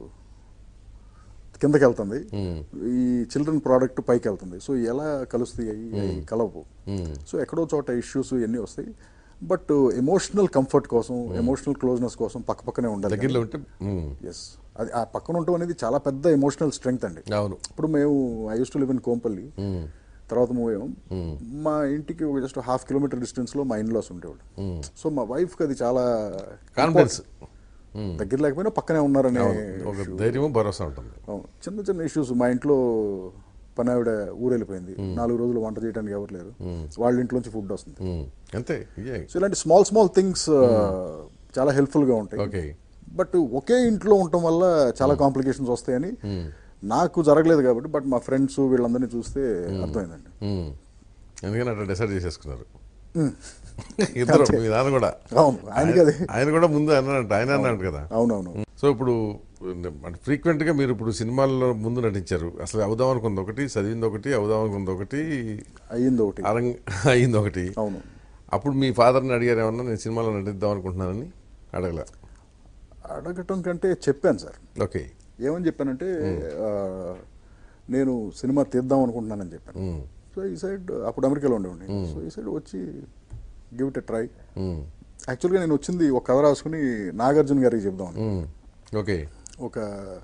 కిందకి వెళ్తుంది ఈ చిల్డ్రన్ ప్రోడక్ట్ పైకి వెళ్తుంది సో ఎలా కలుస్తాయి అవి అవి కలవు సో ఎక్కడో చోట ఇష్యూస్ ఇవన్నీ వస్తాయి బట్ ఎమోషనల్ కంఫర్ట్ కోసం ఎమోషనల్ క్లోజ్నెస్ కోసం పక్క పక్కనే ఉండాలి దగ్గరలో ఉంటే ఉమ్, ఎస్ అది ఆ పక్కన ఉండటం అనేది చాలా పెద్ద ఎమోషనల్ స్ట్రెంగ్త్ అండి అవును ఇప్పుడు మేము I use to live in Kompally తర్వాత మూవ్ అయ్యాం మా ఇంటికి ఒక జస్ట్ హాఫ్ కిలోమీటర్ డిస్టెన్స్ లో మా ఇన్లాస్ ఉండేవాళ్ళు సో మా వైఫ్ కి అది చాలా కాన్ఫిడెన్స్ దగ్గర లేకపోయినా పక్కనే ఉన్నారనే ఒక ధైర్యము భరోసా ఉంటుంది అవును. చిన్న చిన్న ఇష్యూస్ మా ఇంట్లో పని ఆవిడ ఊరు వెళ్ళిపోయింది నాలుగు రోజులు వంట చేయడానికి ఎవరు లేరు వాళ్ళ ఇంట్లోంచి ఫుడ్ వస్తుంది ఉమ్, అంతే ఇదే సో ఇలాంటి స్మాల్ స్మాల్ థింగ్స్ చాలా హెల్ప్ఫుల్ గా ఉంటాయి ఓకే బట్ ఒకే ఇంట్లో ఉండటం వల్ల చాలా కాంప్లికేషన్స్ వస్తాయని నాకు జరగలేదు కాబట్టి బట్ మా ఫ్రెండ్స్ వీళ్ళందరినీ చూస్తే అర్థమైందండి ఉమ్, అందుకని అట్లా డిసైడ్ చేసేసుకున్నారు ఇద్దరు మీ నాన్న కూడా అవును ఆయనకి అది ఆయన కూడా ముందు అన్నాడంట ఆయన అన్నాడు కదా అవునవును సో ఇప్పుడు అంటే ఫ్రీక్వెంట్ గా మీరు ఇప్పుడు సినిమాల్లో ముందు నటించారు అసలు అవుదాం అనుకుంది ఒకటి చదివింది ఒకటి అవుదాం అనుకుంది ఒకటి అయ్యింది ఒకటి అరంగ్ అయింది ఒకటి అవును అప్పుడు మీ ఫాదర్ని అడిగారు ఏమన్నా నేను సినిమాలో నటిద్దాం అనుకుంటున్నానని అడగలే అడగటం కంటే చెప్పాను సార్ ఓకే ఏమని చెప్పానంటే ఆ, నేను సినిమా తీద్దాం అనుకుంటున్నానని చెప్పాను సో ఈ సైడ్ అప్పుడు అమెరికాలో ఉండేవాడిని సో ఈ సైడ్ వచ్చి గివ్ ఇట్ ఎ ట్రై యాక్చువల్గా నేను వచ్చింది ఒక కథ రాసుకుని నాగార్జున గారికి చెప్దామని ఓకే ఒక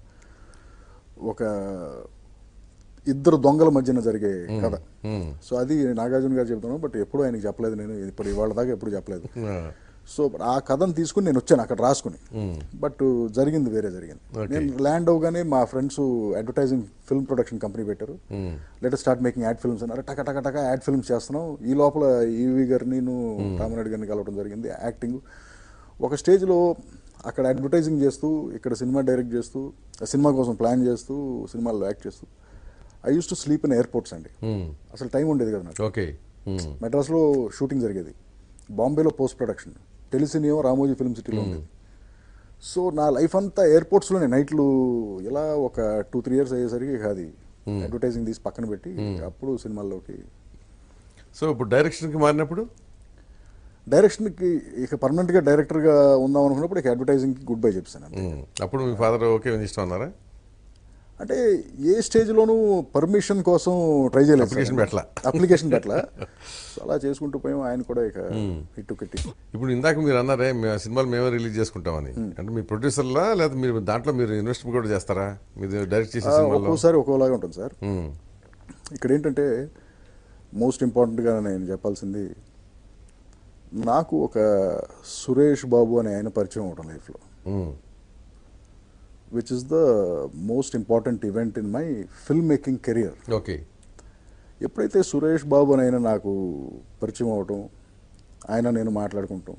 ఒక ఇద్దరు దొంగల మధ్యన జరిగే కథ సో అది నాగార్జున గారు చెప్తాను బట్ ఎప్పుడు ఆయనకి చెప్పలేదు నేను ఇప్పుడు ఇవాళ దాకా ఎప్పుడు చెప్పలేదు సో ఆ కథను తీసుకుని నేను వచ్చాను అక్కడ రాసుకుని బట్ జరిగింది వేరే జరిగింది Okay. నేను ల్యాండ్ అవగానే మా friends advertising film production company పెట్టారు let start making ad films అన్నారు టక టక టక యాడ్ ఫిల్మ్స్ చేస్తున్నాం ఈ లోపల ఈవి గారిని నేను రామనాయుడు గారిని కలవడం జరిగింది యాక్టింగ్ ఒక స్టేజ్లో అక్కడ అడ్వర్టైజింగ్ చేస్తూ ఇక్కడ సినిమా డైరెక్ట్ చేస్తూ ఆ సినిమా కోసం ప్లాన్ చేస్తూ సినిమాల్లో యాక్ట్ చేస్తూ I use to sleep in airports అండి అసలు టైం ఉండేది కదా నాకు ఓకే మెడ్రాస్లో షూటింగ్ జరిగేది బాంబేలో పోస్ట్ ప్రొడక్షన్ టెలిసినియో రామోజీ ఫిల్మ్ సిటీలో ఉండేది సో నా లైఫ్ అంతా ఎయిర్పోర్ట్స్లోనే నైట్లు ఇలా ఒక టూ త్రీ ఇయర్స్ అయ్యేసరికి ఇక అది అడ్వర్టైజింగ్ తీసి పక్కన పెట్టి అప్పుడు సినిమాల్లోకి సో ఇప్పుడు డైరెక్షన్కి మారినప్పుడు డైరెక్షన్కి ఇక పర్మనెంట్గా డైరెక్టర్గా ఉందాం అనుకున్నప్పుడు ఇక అడ్వర్టైజింగ్కి గుడ్ బై చెప్పాను మ్మ్. అప్పుడు మీ ఫాదర్ ఓకే ఇష్టం అన్నారా అంటే ఏ స్టేజ్లోనూ పర్మిషన్ కోసం ట్రై చేయలేదు Application పెట్టలా. అప్లికేషన్ పెట్టలా సో అలా చేసుకుంటూ పోయాం ఆయన కూడా ఇక ఇటు కట్టి ఇప్పుడు ఇందాక మీరు అన్నారే మీ సినిమాలు మేమే రిలీజ్ చేసుకుంటామని అంటే మీ ప్రొడ్యూసర్లా లేదా మీరు దాంట్లో మీరు ఇన్వెస్ట్మెంట్ కూడా చేస్తారా మీరు డైరెక్ట్ చేసే సినిమాల్లో ఒక్కోసారి ఒక్కోలాగా ఉంటుంది సార్ మ్మ్. ఇక్కడ ఏంటంటే మోస్ట్ ఇంపార్టెంట్గా నేను చెప్పాల్సింది నాకు ఒక సురేష్ బాబు అనే ఆయన పరిచయం అవడం లైఫ్లో hmm. Which is the most important event in my film making career okay ఎప్పుడైతే సురేష్ బాబు అని ఆయన నాకు పరిచయం అవటం ఆయన నేను మాట్లాడుకుంటాం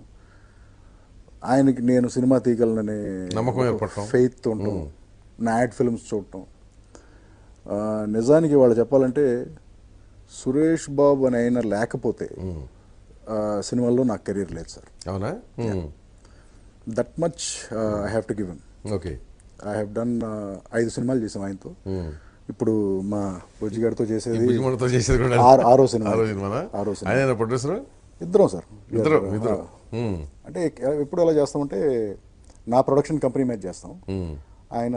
ఆయనకి నేను సినిమా తీయగలననే నమ్మకం ఏర్పడటం. ఫెయిత్ ఉండటం నా యాడ్ ఫిల్మ్స్ చూడటం ఆ, నిజానికి వాళ్ళు చెప్పాలంటే సురేష్ బాబు అని ఆయన లేకపోతే ఆ, సినిమాల్లో నాకు కెరీర్ లేదు సార్ అవునా hmm. That much I have to give him okay I have done ఐదు సినిమాలు చేసాం ఆయనతో మ్మ్. ఇప్పుడు మా బుజ్జి గారితో ఈ చేసేది భుజమండతో చేసేది కూడా ఆరు- ఆరో సినిమా. ఆరో సినిమానా ఆరో సినిమా. ఆయన ప్రొడ్యూసర్ ఇద్దరం సార్ ఇద్దరు ఆ, ఇద్దరు మ్మ్. అంటే ఎప్పుడు ఎలా చేస్తామంటే నా ప్రొడక్షన్ కంపెనీ మీద చేస్తాం మ్మ్. ఆయన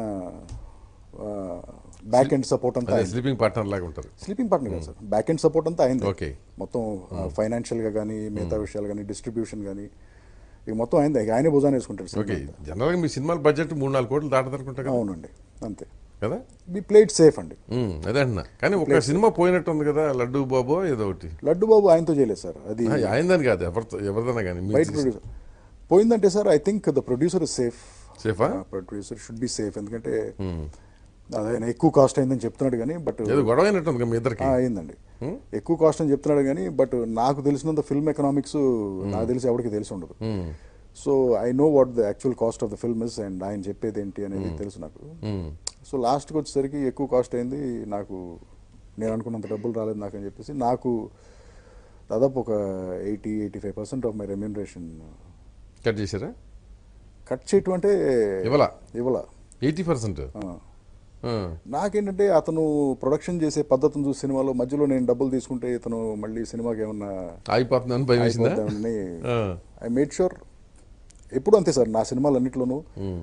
బ్యాక్ ఎండ్ సపోర్ట్ అంతా అదే స్లీపింగ్ పార్ట్నర్ లాగా ఉంటారు స్లీపింగ్ పార్ట్నర్ కదా సార్ బ్యాక్ ఎండ్ సపోర్ట్ అంతా అయింది Okay. మొత్తం ఫైనాన్షియల్ గా కానీ మిగతా విషయాలు కానీ డిస్ట్రిబ్యూషన్ కానీ ఇక మొత్తం అయింది ఇక ఆయనే భుజాన్ని వేసుకుంటాడు సార్ ఓకే జనరల్గా మీ సినిమాల బడ్జెట్ మూడు నాలుగు కోట్లు దాటదనుకుంటా కదా అవునండి అంతే కదా బి ప్లేట్ సేఫ్ అండి మ్మ్. అదే అంటున్నా కానీ ఒక సినిమా పోయినట్టు ఉంది కదా లడ్డు బాబో ఏదో ఒకటి లడ్డు బాబు ఆయనతో చేయలేదు సార్ అది ఆ, ఆయనదని కాదు ఎవరితో ఎవరిదైనా కానీ బయట ప్రొడ్యూసర్ పోయిందంటే sir I think the producer is safe సేఫా ప్రొడ్యూసర్ షుడ్ బి సేఫ్ ఎందుకంటే అది ఆయన ఎక్కువ కాస్ట్ అయిందని చెప్తున్నాడు కానీ బట్ ఏదో గొడవ అయినట్టు ఉంది కదా మీ ఇద్దరికి అయిందండి ఎక్కువ కాస్ట్ అని చెప్తున్నాడు కానీ బట్ నాకు తెలిసినంత ఫిల్మ్ ఎకనామిక్స్ నాకు తెలిసి ఎవరికి తెలిసి ఉండదు hmm. So I know what the actual cost of the film is and ఆయన చెప్పేది ఏంటి అనేది తెలుసు నాకు మ్మ్. సో లాస్ట్కి వచ్చేసరికి ఎక్కువ కాస్ట్ అయింది నాకు నేను అనుకున్నంత డబ్బులు రాలేదు నాకు అని చెప్పేసి నాకు దాదాపు ఒక eighty eighty five percent of my remuneration cut చేశారా కట్ చేయటం అంటే ఇవ్వలా ఇవ్వాల ఎయిటీ పర్సెంట్ నాకేంటంటే అతను ప్రొడక్షన్ చేసే పద్ధతిని చూసి సినిమాలో మధ్యలో నేను డబ్బులు తీసుకుంటే ఇతను మళ్ళీ సినిమాకి ఏమన్నా ఆగిపోతుందని భయం వేసిందా అయిపోద్దామని ఆ. ఐ మేడ్ షూర్ ఎప్పుడు అంతే సార్ నా సినిమాలన్నింటిలోనూ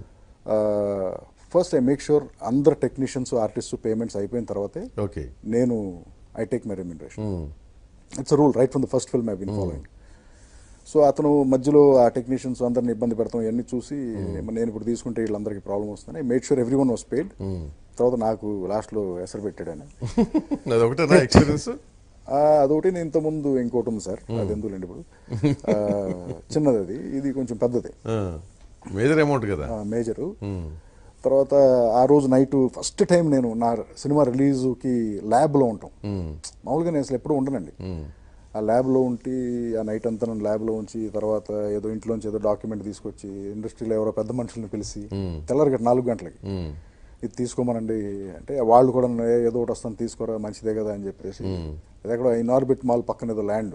ఫస్ట్ ఐ మేక్ షూర్ అందరు టెక్నీషియన్స్ ఆర్టిస్ట్ పేమెంట్స్ అయిపోయిన తర్వాతే ఓకే నేను I take my remuneration it's rule right from the first film I been following so అతను మధ్యలో ఆ టెక్నీషియన్స్ అందరిని ఇబ్బంది పెడతాం ఇవన్నీ చూసి నేను ఇప్పుడు తీసుకుంటే వీళ్ళందరికీ ప్రాబ్లం వస్తుంది made sure every one was paid తర్వాత నాకు లాస్ట్లో ఎసరు పెట్టాడు ఆయన అది ఒకటేనా ఎక్స్పీరియన్స్ ఆ, అదొకటి నేను ఇంతకుముందు ఇంకోటి ఉంది సార్ అది ఎందుకులేండి ఇప్పుడు ఆ, చిన్నది అది ఇది కొంచెం పెద్దది మేజర్ అమౌంట్ కదా మేజరు తర్వాత ఆ రోజు నైట్ ఫస్ట్ టైం నేను నా సినిమా రిలీజ్కి ల్యాబ్లో ఉంటాం మామూలుగా నేను అసలు ఎప్పుడు ఉండనండి ఆ ల్యాబ్లో ఉండి ఆ నైట్ అంతా నన్ను ల్యాబ్లో ఉంచి తర్వాత ఏదో ఇంట్లోంచి ఏదో డాక్యుమెంట్ తీసుకొచ్చి ఇండస్ట్రీలో ఎవరో పెద్ద మనుషుల్ని పిలిచి తెల్లారి గంట నాలుగు గంటలకి ఇది తీసుకోమనండి అంటే వాళ్ళు కూడా "ఏ, ఏదో ఒకటి వస్తాను తీసుకోరా మంచిదే కదా అని చెప్పేసి అది ఎక్కడ ఇన్ ఆర్బిట్ మాల్ పక్కన ఏదో ల్యాండ్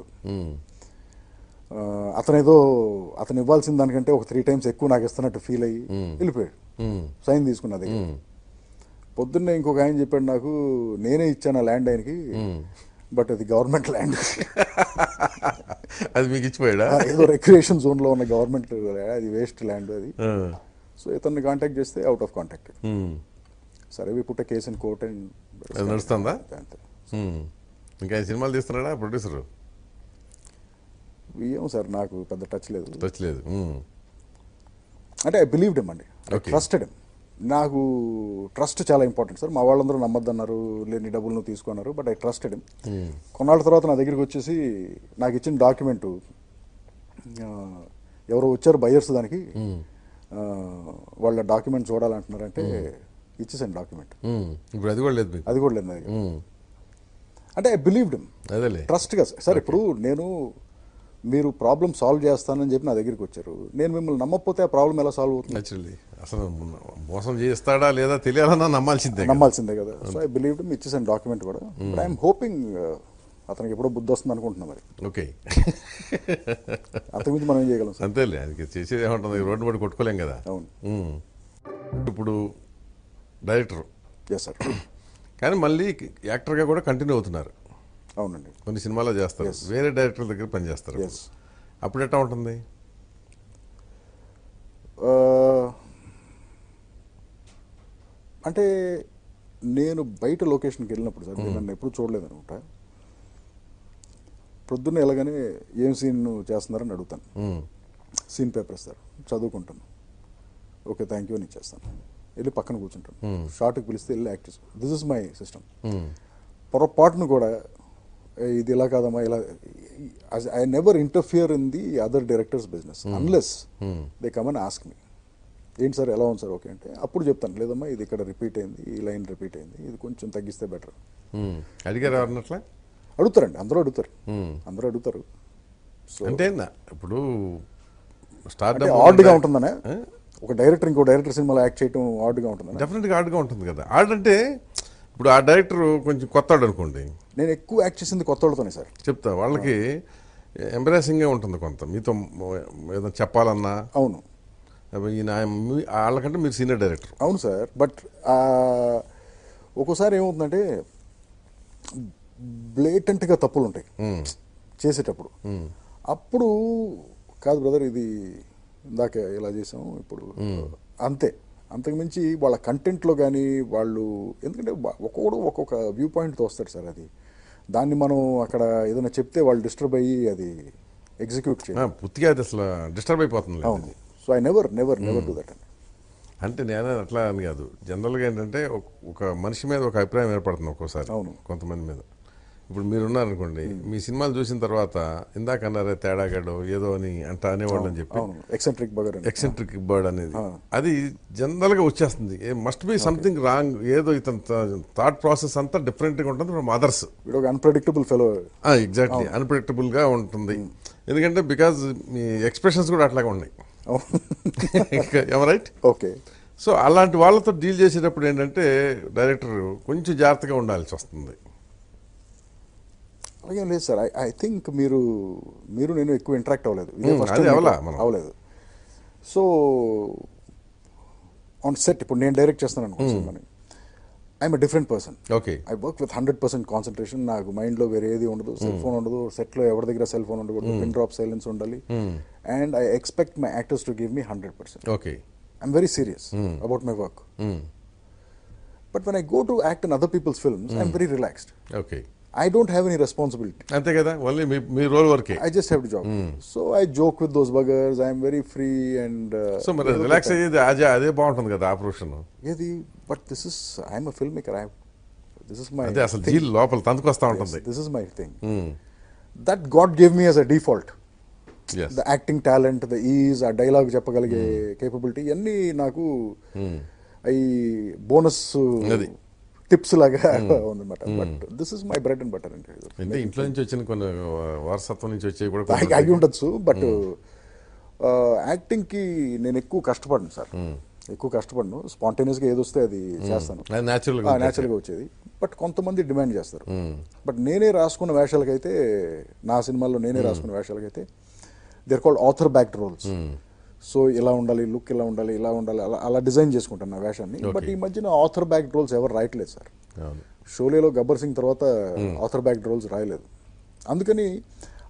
అతను ఏదో అతను ఇవ్వాల్సిన దానికంటే ఒక త్రీ టైమ్స్ ఎక్కువ నాకు ఇస్తున్నట్టు ఫీల్ అయ్యి వెళ్ళిపోయాడు సైన్ తీసుకున్నది పొద్దున్నే ఇంకొక ఆయన చెప్పాడు నాకు నేనే ఇచ్చాను ఆ ల్యాండ్ ఆయనకి బట్ అది గవర్నమెంట్ ల్యాండ్ అది మీకు ఇచ్చిపోయాడా ఆ, ఏదో రెక్రియేషన్ జోన్ లో ఉన్న గవర్నమెంట్ అది వేస్ట్ ల్యాండ్ అది ఆ. సో ఇతన్ని కాంటాక్ట్ చేస్తే అవుట్ ఆఫ్ కాంటాక్ట్ ఉమ్. సరే వి పుట్ట కేసు ఇన్ కోర్ట్ అండ్ అది నడుస్తుందా అంతే ఉమ్. ఇంకా ఆయన సినిమాలు తీస్తున్నాడా ప్రొడ్యూసర్ ఏమో సార్ నాకు పెద్ద టచ్ లేదు టచ్ లేదు ఉమ్. అంటే ఐ బిలీవ్డ్ ఎమ్ అండి ఐ Okay. ట్రస్టెడ్ ఎమ్ నాకు ట్రస్ట్ చాలా ఇంపార్టెంట్ సార్ మా వాళ్ళందరూ నమ్మద్దన్నారు లేని డబ్బులు నువ్వు తీసుకున్నారు బట్ ఐ ట్రస్టెడ్ ఎమ్ కొన్నాళ్ళ తర్వాత నా దగ్గరికి వచ్చేసి నాకు ఇచ్చిన డాక్యుమెంట్ ఎవరో వచ్చారు బయర్స్ దానికి ఆ, వాళ్ళ డాక్యుమెంట్ చూడాలంటున్నారంటే ఇచ్చేసాను డాక్యుమెంట్ ఉమ్. ఇప్పుడు అది కూడా లేదు మీకు అది కూడా లేదు నా దగ్గర. ఉమ్. అంటే ఐ బిలీవ్డ్ ఎమ్ అదేలే ట్రస్ట్గా సార్ ఇప్పుడు నేను మీరు ప్రాబ్లం సాల్వ్ చేస్తానని చెప్పి నా దగ్గరికి వచ్చారు నేను మిమ్మల్ని నమ్మకపోతే ఆ ప్రాబ్లం ఎలా సాల్వ్ అవుతుంది యాక్చువల్లీ అసలు మోసం చేస్తాడా లేదా తెలియాలన్నా నమ్మాల్సిందే కదా. నమ్మాల్సిందే కదా సో ఐ బిలీవ్ ఇచ్చేసాను డాక్యుమెంట్ కూడా బట్ ఐఎమ్ హోపింగ్ అతనికి ఎప్పుడో బుద్ధి వస్తుంది అనుకుంటున్నా మరి ఓకే అంతకుమించి మనం ఏం చేయగలం సార్ అంతేలే అది చేసేది ఏముంటుంది రోడ్డు పడి కొట్టుకోలేం కదా అవును ఉమ్. ఇప్పుడు డైరెక్టర్ ఎస్ సార్ కానీ మళ్ళీ యాక్టర్గా కూడా కంటిన్యూ అవుతున్నారు అవునండి కొన్ని సినిమాలో చేస్తారు Yes. వేరే డైరెక్టర్ దగ్గర పనిచేస్తారు ఎస్ అప్పుడు ఎట్లా ఉంటుంది అంటే నేను బయట లొకేషన్కి వెళ్ళినప్పుడు సార్ మీరు నన్ను ఎప్పుడు చూడలేదు అనుకుంటా పొద్దున్న వెళ్ళగానే ఏం సీన్ చేస్తున్నారని అడుగుతాను ఉమ్. సీన్ పేపర్ ఇస్తారు చదువుకుంటాను ఓకే థ్యాంక్ యూ అని ఇచ్చేస్తాను వెళ్ళి పక్కన కూర్చుంటాను షార్ట్కి పిలిస్తే వెళ్ళి యాక్ట్ చేస్తాను this is my system um. పొరపాటును కూడా "ఏ, ఇది ఇలా కాదమ్మా ఇలా I never interfere in the other directors business unless they come and ask me ఏంటి సార్ ఎలా ఉంది సార్ ఓకే అంటే అప్పుడు చెప్తాను లేదమ్మా ఇది ఇక్కడ రిపీట్ అయింది ఈ లైన్ రిపీట్ అయింది ఇది కొంచెం తగ్గిస్తే బెటర్ ఉమ్. అడిగారు ఎవరినట్లా అడుగుతారండి అందరూ అడుగుతారు Hmm. అందరూ అడుగుతారు సో అంటే నా- ఇప్పుడు స్టార్ అంటే ఆడ్గా ఉంటుందనే ఒక డైరెక్టర్ ఇంకో డైరెక్టర్ సినిమాలో యాక్ట్ చేయడం ఆడ్గా ఉంటుందనే డెఫినెట్గా ఆర్డ్గా ఉంటుంది కదా ఆర్డ్ అంటే ఇప్పుడు ఆ డైరెక్టర్ కొంచెం కొత్తాడు అనుకోండి నేను ఎక్కువ యాక్ట్ చేసింది కొత్త వాళ్ళతోనే సార్ చెప్తా వాళ్ళకి ఎంబరాసింగ్గా ఉంటుంది కొంత మీతో ఏదైనా చెప్పాలన్నా అవును అబ్బా ఈయన మీ- వాళ్ళకంటే మీరు సీనియర్ డైరెక్టర్ అవును సార్ బట్ ఒక్కోసారి ఏమవుతుందంటే బ్లేటెంట్గా తప్పులు ఉంటాయి చేసేటప్పుడు అప్పుడు కాదు బ్రదర్ ఇది ఇందాక ఇలా చేసాం ఇప్పుడు అంతే అంతకుమించి వాళ్ళ కంటెంట్లో కానీ వాళ్ళు ఎందుకంటే వా- ఒక్కొక్కడు ఒక్కొక్క వ్యూ పాయింట్తో వస్తాడు సార్ అది దాన్ని మనం అక్కడ ఏదైనా చెప్తే వాళ్ళు డిస్టర్బ్ అయ్యి అది ఎగ్జిక్యూట్ చేయాలి పూర్తిగా అది అసలు డిస్టర్బ్ అయిపోతుంది లేదు. అవును so I never never never do that అండి అంటే నేను అట్లా అని కాదు జనరల్గా ఏంటంటే ఒక- ఒక మనిషి మీద ఒక అభిప్రాయం ఏర్పడుతుంది ఒక్కోసారి అవును. కొంతమంది మీద ఇప్పుడు మీరు ఉన్నారనుకోండి మీ సినిమాలు చూసిన తర్వాత ఇందాక అన్నారే తేడాగాడు ఏదో అని అంట అనేవాళ్ళు అని చెప్పి అవును ఎక్సెంట్రిక్ బగర్ అండి ఎక్సెంట్రిక్ బర్డ్ అనేది అది జనరల్ గా వచ్చేస్తుంది మస్ట్ బి సంథింగ్ రాంగ్ ఏదో ఇతని థాట్ ప్రాసెస్ అంతా డిఫరెంట్ గా ఉంటుంది ఫ్రమ్ అదర్స్ వీడు ఒక అన్ప్రెడిక్టబుల్ ఫెలో ఎగ్జాక్ట్లీ అన్ప్రెడిక్టబుల్ గా ఉంటుంది ఎందుకంటే బికాజ్ మీ ఎక్స్ప్రెషన్స్ కూడా అట్లాగే ఉన్నాయి రైట్ ఓకే సో అలాంటి వాళ్ళతో డీల్ చేసేటప్పుడు ఏంటంటే డైరెక్టర్ కొంచెం జాగ్రత్తగా ఉండాల్సి వస్తుంది అలాగేం లేదు సార్ ఐ థింక్ మీరు మీరు నేను ఎక్కువ ఇంటరాక్ట్ అవ్వలేదు ఇదే Hmm, first అదే time అవలా మీకు మనం. అవ్వలేదు సో ఆన్ సెట్ ఇప్పుడు నేను డైరెక్ట్ చేస్తాను అనుకో సినిమాని I'm different person okay I work with hundred percent concentration నాకు మైండ్లో వేరే ఏది ఉండదు సెల్ ఫోన్ ఉండదు సెట్లో ఎవరి దగ్గర సెల్ ఫోన్ ఉండకూడదు పిన్ డ్రాప్ సైలెన్స్ ఉండాలి and I expect my actors to give me hundred percent okay I'm very serious about my work but when I go to act in other people's films I'm very relaxed okay I don't have any responsibility అంతే కదా only me me role వర్కే I just have to job. So I joke with those buggers. I'm very free and. Uh, so మరి relax అయ్యేది అదే అదే బాగుంటుంది కదా ఆ ప్రొఫెషన్ ఏది but this is I'm a film maker I this is my అదే అసలు జీల్ లోపల తంతుకొస్తా ఉంటుంది this is my thing that God gave me as a default as the acting talent the ease ఆ డైలాగ్ చెప్పగలిగే capability ఇవన్నీ నాకు అవి బోనస్ అది. టిప్స్ లాగా ఉందన్నమాట but this is my bread and butter అంటే అంటే ఇంట్లో నుంచి వచ్చిన కొన్ని వారసత్వం నుంచి వచ్చేవి కూడా కొన్ని అయి- అయి ఉండొచ్చు బట్ యాక్టింగ్ కి నేను ఎక్కువ కష్టపడను సార్ ఎక్కువ కష్టపడను స్పాంటేనియస్ గా ఏది వస్తే అది చేస్తాను అది natural గా ఉంటుంది. న్యాచురల్ గా వచ్చేది బట్ కొంతమంది డిమాండ్ చేస్తారు బట్ నేనే రాసుకున్న వేషాలకైతే నా సినిమాల్లో నేనే రాసుకున్న వేషాలకైతే there called author backed roles so ఇలా ఉండాలి లుక్ ఇలా ఉండాలి ఇలా ఉండాలి అలా అలా డిజైన్ చేసుకుంటాను నా వేషాన్ని బట్ ఈ మధ్యన ఆథర్ బ్యాక్డ్ రోల్స్ ఎవరు రాయట్లేదు సార్ అవును షోలేలో గబ్బర్ సింగ్ తర్వాత ఆథర్ బ్యాక్ రోల్స్ రాయలేదు అందుకని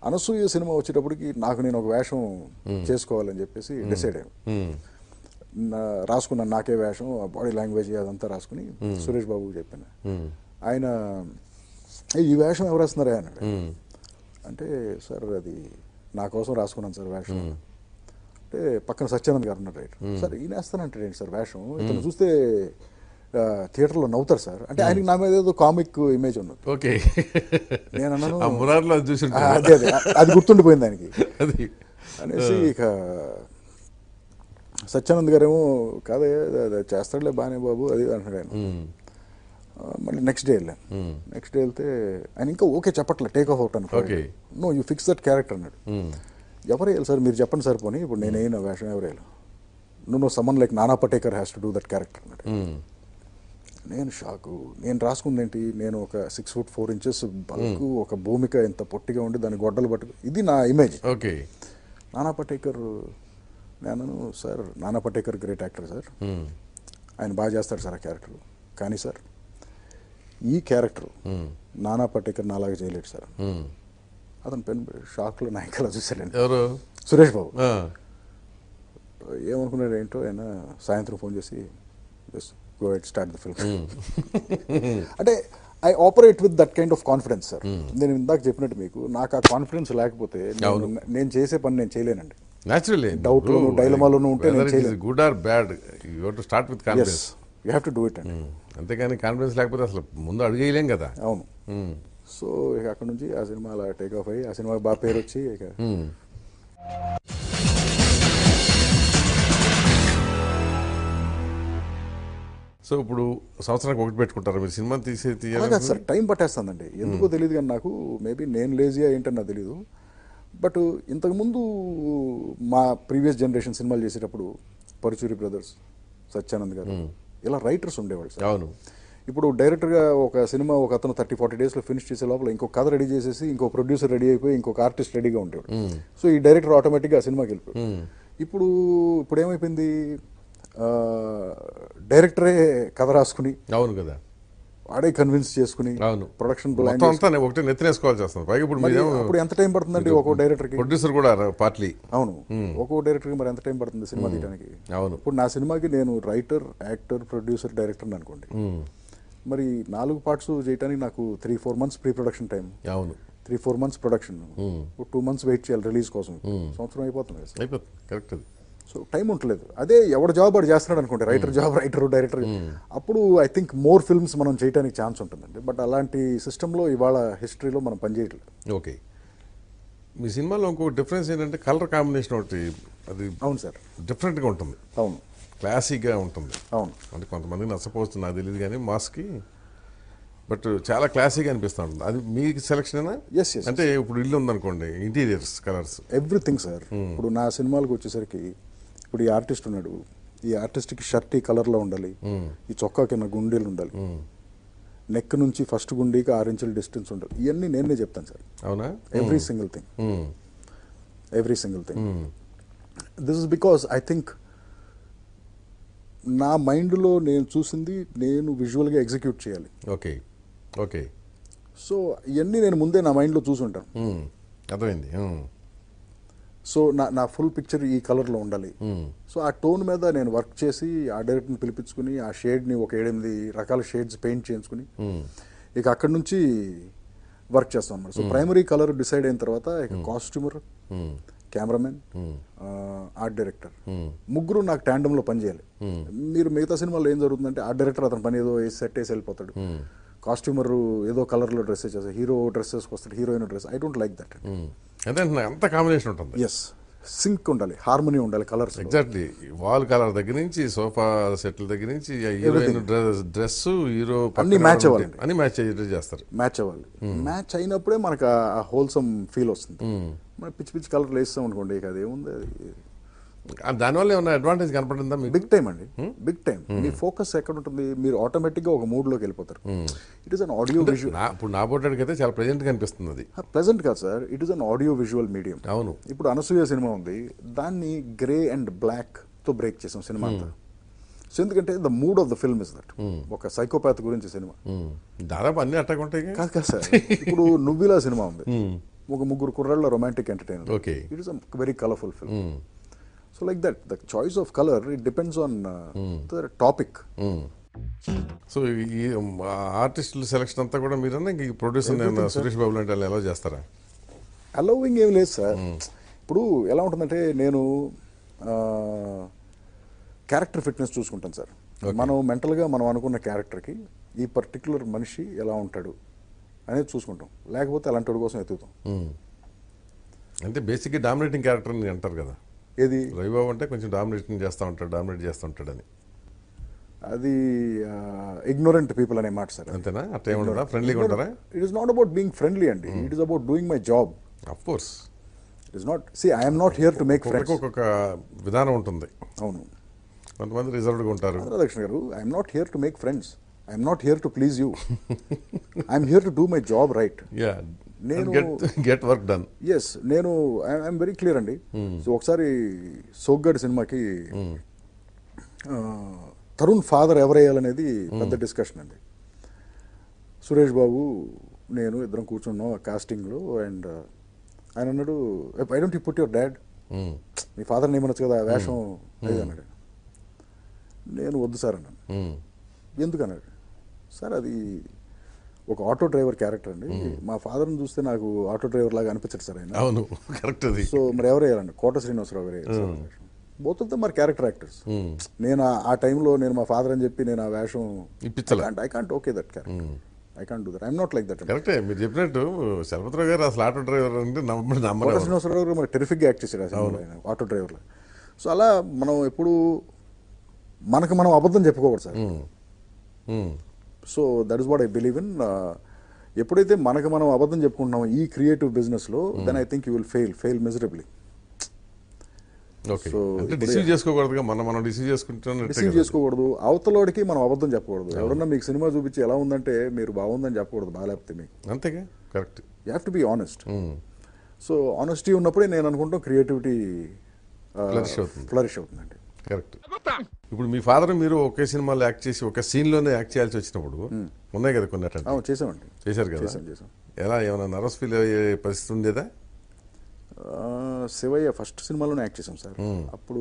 అనసూయ సినిమా వచ్చేటప్పటికి నాకు నేను ఒక వేషం చేసుకోవాలని చెప్పేసి డిసైడ్ అయ్యాను ఉమ్, నా- రాసుకున్నాను నాకే వేషం బాడీ లాంగ్వేజ్ అదంతా రాసుకుని సురేష్ బాబుకి చెప్పాను ఉమ్, ఆయన "ఏయ్, ఈ వేషం ఎవరు వేస్తున్నారా అన్నాడు ఉమ్, అంటే సార్ అది నా కోసం రాసుకున్నాను సార్ వేషం అంటే పక్కన సత్యానంద్ గారు ఉన్నారు రైట్ సార్ ఈయన వేస్తానంటే ఏంటి సార్ వేషం ఇతను చూస్తే ఆ, థియేటర్లో నవ్వుతారు సార్ అంటే ఆయనకి నా మీద ఏదో కామిక్ ఇమేజ్ ఉన్నది ఓకే నేను అన్నాను ఆ మురార్లో అది "ఆ, చూసింటారు అదే అదే అది గుర్తుండిపోయింది ఆయనకి అది అనేసి ఇక సత్యానంద్ గారేమో కాదే అది- అది చేస్తాడులే బాగానే బాబు అది ఇది అంటున్నాడు ఆయన ఉమ్, ఆ, మళ్ళీ నెక్స్ట్ డే వెళ్ళాను నెక్స్ట్ డే వెళ్తే ఆయన ఇంకా ఓకే చెప్పట్లే టేక్ ఆఫ్ అవుట్ అనుకో Okay. No you fix that character అన్నాడు ఉమ్, ఎవరు వేయాలి సార్ మీరు చెప్పండి సార్ పోనీ ఇప్పుడు నేను అయిన వేషం ఎవరు వేయాలి నువ్వు no someone like Nana Patekar has to do that character అన్నాడు ఉమ్, నేను షాకు నేను రాసుకుంది ఏంటి నేను ఒక six foot four inches bulk ఒక భూమిక ఎంత పొట్టిగా ఉండి దాని గొడ్డలు పట్టు ఇది నా ఇమేజ్ ఓకే నానా పటేకర్ నేను sir Nana Patekar great actor sir um, ఆయన బాగా చేస్తాడు సార్ ఆ క్యారెక్టర్ కానీ సార్ ఈ క్యారెక్టర్ ఉమ్, నానా పటేకర్ నాలాగా చేయలేడు సార్ ఉమ్. అతను పెన్ షాక్లో నాయకలా చూశాడండి ఎవరు సురేష్ బాబు ఆ, ఏమనుకున్నాడు ఏంటో ఆయన సాయంత్రం ఫోన్ చేసి go at start the film అంటే I operate with that kind of confidence sir నేను ఇందాక చెప్పినట్టు మీకు నాకు ఆ కాన్ఫిడెన్స్ లేకపోతే నేను- అవును. నేను చేసే పని నేను చేయలేనండి న్యాచురల్లీ Doubt లోను, dilemma లోను ఉంటే నేను చేయలేను. Good or bad you to start with as confidence you have to do it అండి అంతేగాని కాన్ఫిడెన్స్ లేకపోతే అసలు ముందు అడుగేయలేం కదా అవును ఉమ్, సో ఇక అక్కడ నుంచి ఆ సినిమా అలా టేక్ ఆఫ్ అయ్యి ఆ సినిమాకి బాగా పేరు వచ్చి ఇక ఉమ్. సో ఇప్పుడు సంవత్సరానికి ఒకటి పెట్టుకుంటారు మీరు సినిమా తీసే అలాగా తీయాలి సార్ టైం పట్టేస్తుందండి ఎందుకో తెలియదు కానీ నాకు మేబీ నేను లేజియా ఏంటని నాకు తెలియదు బట్ ఇంతకుముందు మా ప్రీవియస్ జనరేషన్ సినిమాలు చేసేటప్పుడు పరుచూరి బ్రదర్స్ సత్యానంద్ గారు ఇలా రైటర్స్ ఉండేవాళ్ళు సార్ అవును ఇప్పుడు డైరెక్టర్గా ఒక సినిమా ఒక అతను థర్టీ ఫార్టీ డేస్లో ఫినిష్ చేసే లోపల ఇంకో కథ రెడీ చేసేసి ఇంకో ప్రొడ్యూసర్ రెడీ అయిపోయి ఇంకొక ఆర్టిస్ట్ రెడీగా ఉండేవాడు సో ఈ డైరెక్టర్ ఆటోమేటిక్గా ఆ సినిమాకి వెళ్ళిపోయాడు ఇప్పుడు ఇప్పుడు ఏమైపోయింది ఆ, డైరెక్టరే కథ రాసుకుని అవును కదా వాడే కన్విన్స్ చేసుకుని అవును ప్రొడక్షన్ మొత్తం అంతా నేను ఒకటే నెత్తినేసుకోవాల్సి వస్తుంది పైగా ఇప్పుడు మీరేమో అప్పుడు ఎంత టైం పడుతుందండి ఒక్కో డైరెక్టర్కి ప్రొడ్యూసర్ కూడా పార్ట్లీ అవును ఒక్కో డైరెక్టర్కి మరి ఎంత టైం పడుతుంది సినిమా తీయడానికి అవును ఇప్పుడు నా సినిమాకి నేను రైటర్ యాక్టర్ ప్రొడ్యూసర్ డైరెక్టర్ అనుకోండి ఉమ్, మరి నాలుగు పార్ట్స్ చేయడానికి నాకు three four months pre production time అవును three four months production two months wait చేయాలి రిలీజ్ కోసం సంవత్సరం అయిపోతుంది కదా సార్ అయిపోతుంది కరెక్ట్ అది సో టైం ఉండలేదు అదే ఎవడ జాబ్ వాడు చేస్తున్నాడు అనుకోండి రైటర్ జాబ్ రైటర్ డైరెక్టర్ అప్పుడు ఐ థింక్ మోర్ ఫిల్మ్స్ మనం చేయడానికి ఛాన్స్ ఉంటుందండి బట్ అలాంటి సిస్టంలో ఇవాళ హిస్టరీలో మనం పనిచేయట్లేదు ఓకే మీ సినిమాలో ఇంకో డిఫరెన్స్ ఏంటంటే కలర్ కాంబినేషన్ ఒకటి అది అవును సార్ డిఫరెంట్గా ఉంటుంది అవును క్లాసీగా ఉంటుంది అవును అంటే కొంతమందికి నచ్చపోవచ్చు నాకు తెలియదు కానీ మాస్కి బట్ చాలా క్లాసీగా అనిపిస్తూ ఉంటుంది అది మీ సెలక్షనేనా Yes, yes, అంటే ఇప్పుడు ఇల్లు ఉందనుకోండి ఇంటీరియర్స్ కలర్స్ ఎవ్రీథింగ్ సార్ ఇప్పుడు నా సినిమాలకు వచ్చేసరికి ఇప్పుడు ఈ ఆర్టిస్ట్ ఉన్నాడు ఈ ఆర్టిస్ట్కి షర్ట్ ఈ కలర్లో ఉండాలి ఈ చొక్కా కింద గుండీలు ఉండాలి నెక్ నుంచి ఫస్ట్ గుండీకి ఆరు ఇంచుల డిస్టెన్స్ ఉండాలి ఇవన్నీ నేనే చెప్తాను సార్ అవునా every single thing hmm. Every single thing this is because I think నా మైండ్లో నేను చూసింది నేను విజువల్గా ఎగ్జిక్యూట్ చేయాలి ఓకే ఓకే సో ఇవన్నీ నేను ముందే నా మైండ్లో చూసుంటాను మ్మ్. అర్థమైంది మ్మ్. సో నా నా ఫుల్ పిక్చర్ ఈ కలర్లో ఉండాలి మ్మ్. సో ఆ టోన్ మీద నేను వర్క్ చేసి ఆ డైరెక్టర్ని పిలిపించుకుని ఆ షేడ్ని ఒక ఏడెనిమిది రకాల షేడ్స్ పెయింట్ చేయించుకుని మ్మ్. ఇక అక్కడ నుంచి వర్క్ చేస్తాం అన్నమాట సో ప్రైమరీ కలర్ డిసైడ్ అయిన తర్వాత ఇక costumer hmm. Cameraman art director hmm. ముగ్గురు నాకు ట్యాండంలో పనిచేయాలి మీరు మిగతా సినిమాలో ఏం జరుగుతుందంటే ఆర్ట్ డైరెక్టర్ అతని పని ఏదో వేసి సెట్ వేసి వెళ్ళిపోతాడు కాస్ట్యూమర్ ఏదో కలర్లో డ్రెస్ చేస్తారు హీరో డ్రెస్సెస్కి వస్తాడు heroine dress I don't like that hmm. అదే అంటున్నా, అంత కాంబినేషన్ ఉంటుంది ఎస్ సింక్ ఉండాలి హార్మోనీ ఉండాలి కలర్స్ ఎగ్జాక్ట్లీ వాల్ కలర్ దగ్గర నుంచి సోఫా సెట్ల దగ్గర నుంచి హీరోయిన్ డ్రెస్ హీరో అన్నీ match అవ్వాలండి. అన్ని మ్యాచ్ చేస్తారు మ్యాచ్ అవ్వాలి మ్యాచ్ అయినప్పుడే మనకు ఆ హోల్సమ్ ఫీల్ వస్తుంది మన పిచ్చి పిచ్చి కలర్లు వేస్తాం అనుకోండి ఇక అదేముంది అది ఆ, దానివల్ల ఏమన్నా అడ్వాంటేజ్ కనపడిందా మీకు బిగ్ టైం అండి బిగ్ టైం మీ ఫోకస్ ఎక్కడ ఉంటుంది మీరు ఆటోమేటిక్గా ఒక మూడ్లోకి వెళ్ళిపోతారు it is an audio visual నా ఇప్పుడు నా బోటాడికి అయితే చాలా ప్రెజెంట్ కనిపిస్తుంది అది ప్లెజెంట్ కాదు sir it is an audio visual medium అవును ఇప్పుడు అనసూయ సినిమా ఉంది దాన్ని గ్రే అండ్ బ్లాక్ తో బ్రేక్ చేసాం సినిమా అంతా సో ఎందుకంటే the mood of the film is that ఒక సైకోపాత్ గురించి సినిమా మ్మ్. దాదాపు అన్ని అట్టగా ఉంటాయి కాదు కాదు సార్ ఇప్పుడు నువ్విలా సినిమా ఉంది ఒక ముగ్గురు కుర్రాళ్ళ romantic entertainer Okay. It is a very colourful film so like that the choice of colour it depends on the topic so ఈ ఆర్టిస్టుల సెలక్షన్ అంతా కూడా మీరన్నా ఇంక ప్రొడ్యూసర్ సురేష్ బాబు లాంటి వాళ్ళు ఎలా చేస్తారా అలౌవింగ్ ఏం లేదు సార్ ఇప్పుడు ఎలా ఉంటుందంటే నేను క్యారెక్టర్ ఫిట్నెస్ చూసుకుంటాను సార్ మనం మెంటల్గా మనం అనుకున్న క్యారెక్టర్కి ఈ పర్టికులర్ మనిషి ఎలా ఉంటాడు అనేది చూసుకుంటాం లేకపోతే అలాంటి వాడి కోసం ఎత్తుతాం అంటే బేసిక్గా డామినేటింగ్ క్యారెక్టర్ అని అంటారు కదా ఏది రవిబాబు అంటే కొంచెం డామినేటింగ్ చేస్తూ ఉంటాడు డామినేట్ చేస్తూ ఉంటాడని అది ఇగ్నోరెంట్ పీపుల్ అనే మాట సార్ అంతేనా అట్లా ఏముండదా ఫ్రెండ్లీగా ఉంటారా it is not about being friendly అండి it is about doing my job of course it is not see I'm not here to make ఒక్కొక్కరికి ఫ్రెండ్స్ ఒక్కొక్క విధానం ఉంటుంది అవును కొంతమంది రిజర్వ్డ్గా ఉంటారు Radhakrishna garu I'm not here to make friends I'm not here to please you I'm here to do my job right yeah నేను- get get work done yes నేను ఐఎమ్ వెరీ క్లియర్ అండి సో ఒకసారి సోగ్గాడి సినిమాకి ఆ, తరుణ్ ఫాదర్ ఎవరేయాలనేది పెద్ద డిస్కషన్ అండి సురేష్ బాబు నేను ఇద్దరం కూర్చున్నాం కాస్టింగ్లో అండ్ ఆయన అన్నాడు I don't you put your dad మీ ఫాదర్ నేమనొచ్చు కదా ఆ వేషం లేదు అన్నాడు నేను వద్దు సార్ అన్నాను ఎందుకు అన్నాడు సార్ అది ఒక ఆటో డ్రైవర్ క్యారెక్టర్ అండి మా ఫాదర్ని చూస్తే నాకు ఆటో డ్రైవర్ లాగా అనిపించదు సార్ ఆయన అవును కరెక్ట్ అది సో మరి ఎవరు వేయాలండి Kota Srinivasa Rao garu both of the మరి క్యారెక్టర్ యాక్టర్స్ నేను ఆ- ఆ టైంలో నేను మా ఫాదర్ అని చెప్పి నేను ఆ వేషం ఇప్పించలే. I can't okay that character I can't do that I'm not like that కరెక్టే మీరు చెప్పినట్టు శరపతిరావు గారు అసలు ఆటో డ్రైవర్ అంటే నమ్మ కోట నమ్మలేదు శ్రీనివాసరావు గారు మరి టెరిఫిక్గా యాక్ట్ చేశాడు ఆ సినిమాలో ఆయన ఆటో డ్రైవర్లో సో అలా మనం ఎప్పుడు మనకు మనం అబద్ధం చెప్పుకోకూడదు sir so that is what I believe in ఎప్పుడైతే మనకు మనం అబద్ధం చెప్పుకుంటున్నామో ఈ క్రియేటివ్ బిజినెస్లో then I think you will fail fail miserably okay So, అంటే ఇప్పుడు- డిసీవ్ చేసుకోకూడదుగా మనం మనం డిసీవ్ చేసుకుంటున్నట్టే రిసీవ్ కదా. చేసుకోకూడదు అవతలోడికి మనం అబద్ధం చెప్పకూడదు ఎవరన్నా మీకు సినిమా చూపించి ఎలా ఉందంటే మీరు బాగుందని చెప్పకూడదు బాగాలేకపోతే మీకు అంతేగా correct you have to be honest so honesty ఉన్నప్పుడే నేను అనుకుంటాం క్రియేటివిటీ Flourish అవుతుంది. ఫ్లరిష్ అవుతుందండి కరెక్ట్ ఇప్పుడు మీ ఫాదర్ మీరు ఒకే సినిమాలో యాక్ట్ చేసి ఒక సీన్ లోనే యాక్ట్ చేయాల్సి వచ్చినప్పుడు ఉన్నాయి కదా కొన్ని అట్లాంటి అవును చేసామండి చేశారు కదా చేసాం చేసాం ఎలా ఏమైనా నర్వస్ ఫీల్ అయ్యే పరిస్థితి ఉండేదా ఆ, శివయ్య ఫస్ట్ సినిమాలోనే యాక్ట్ చేసాం సార్ అప్పుడు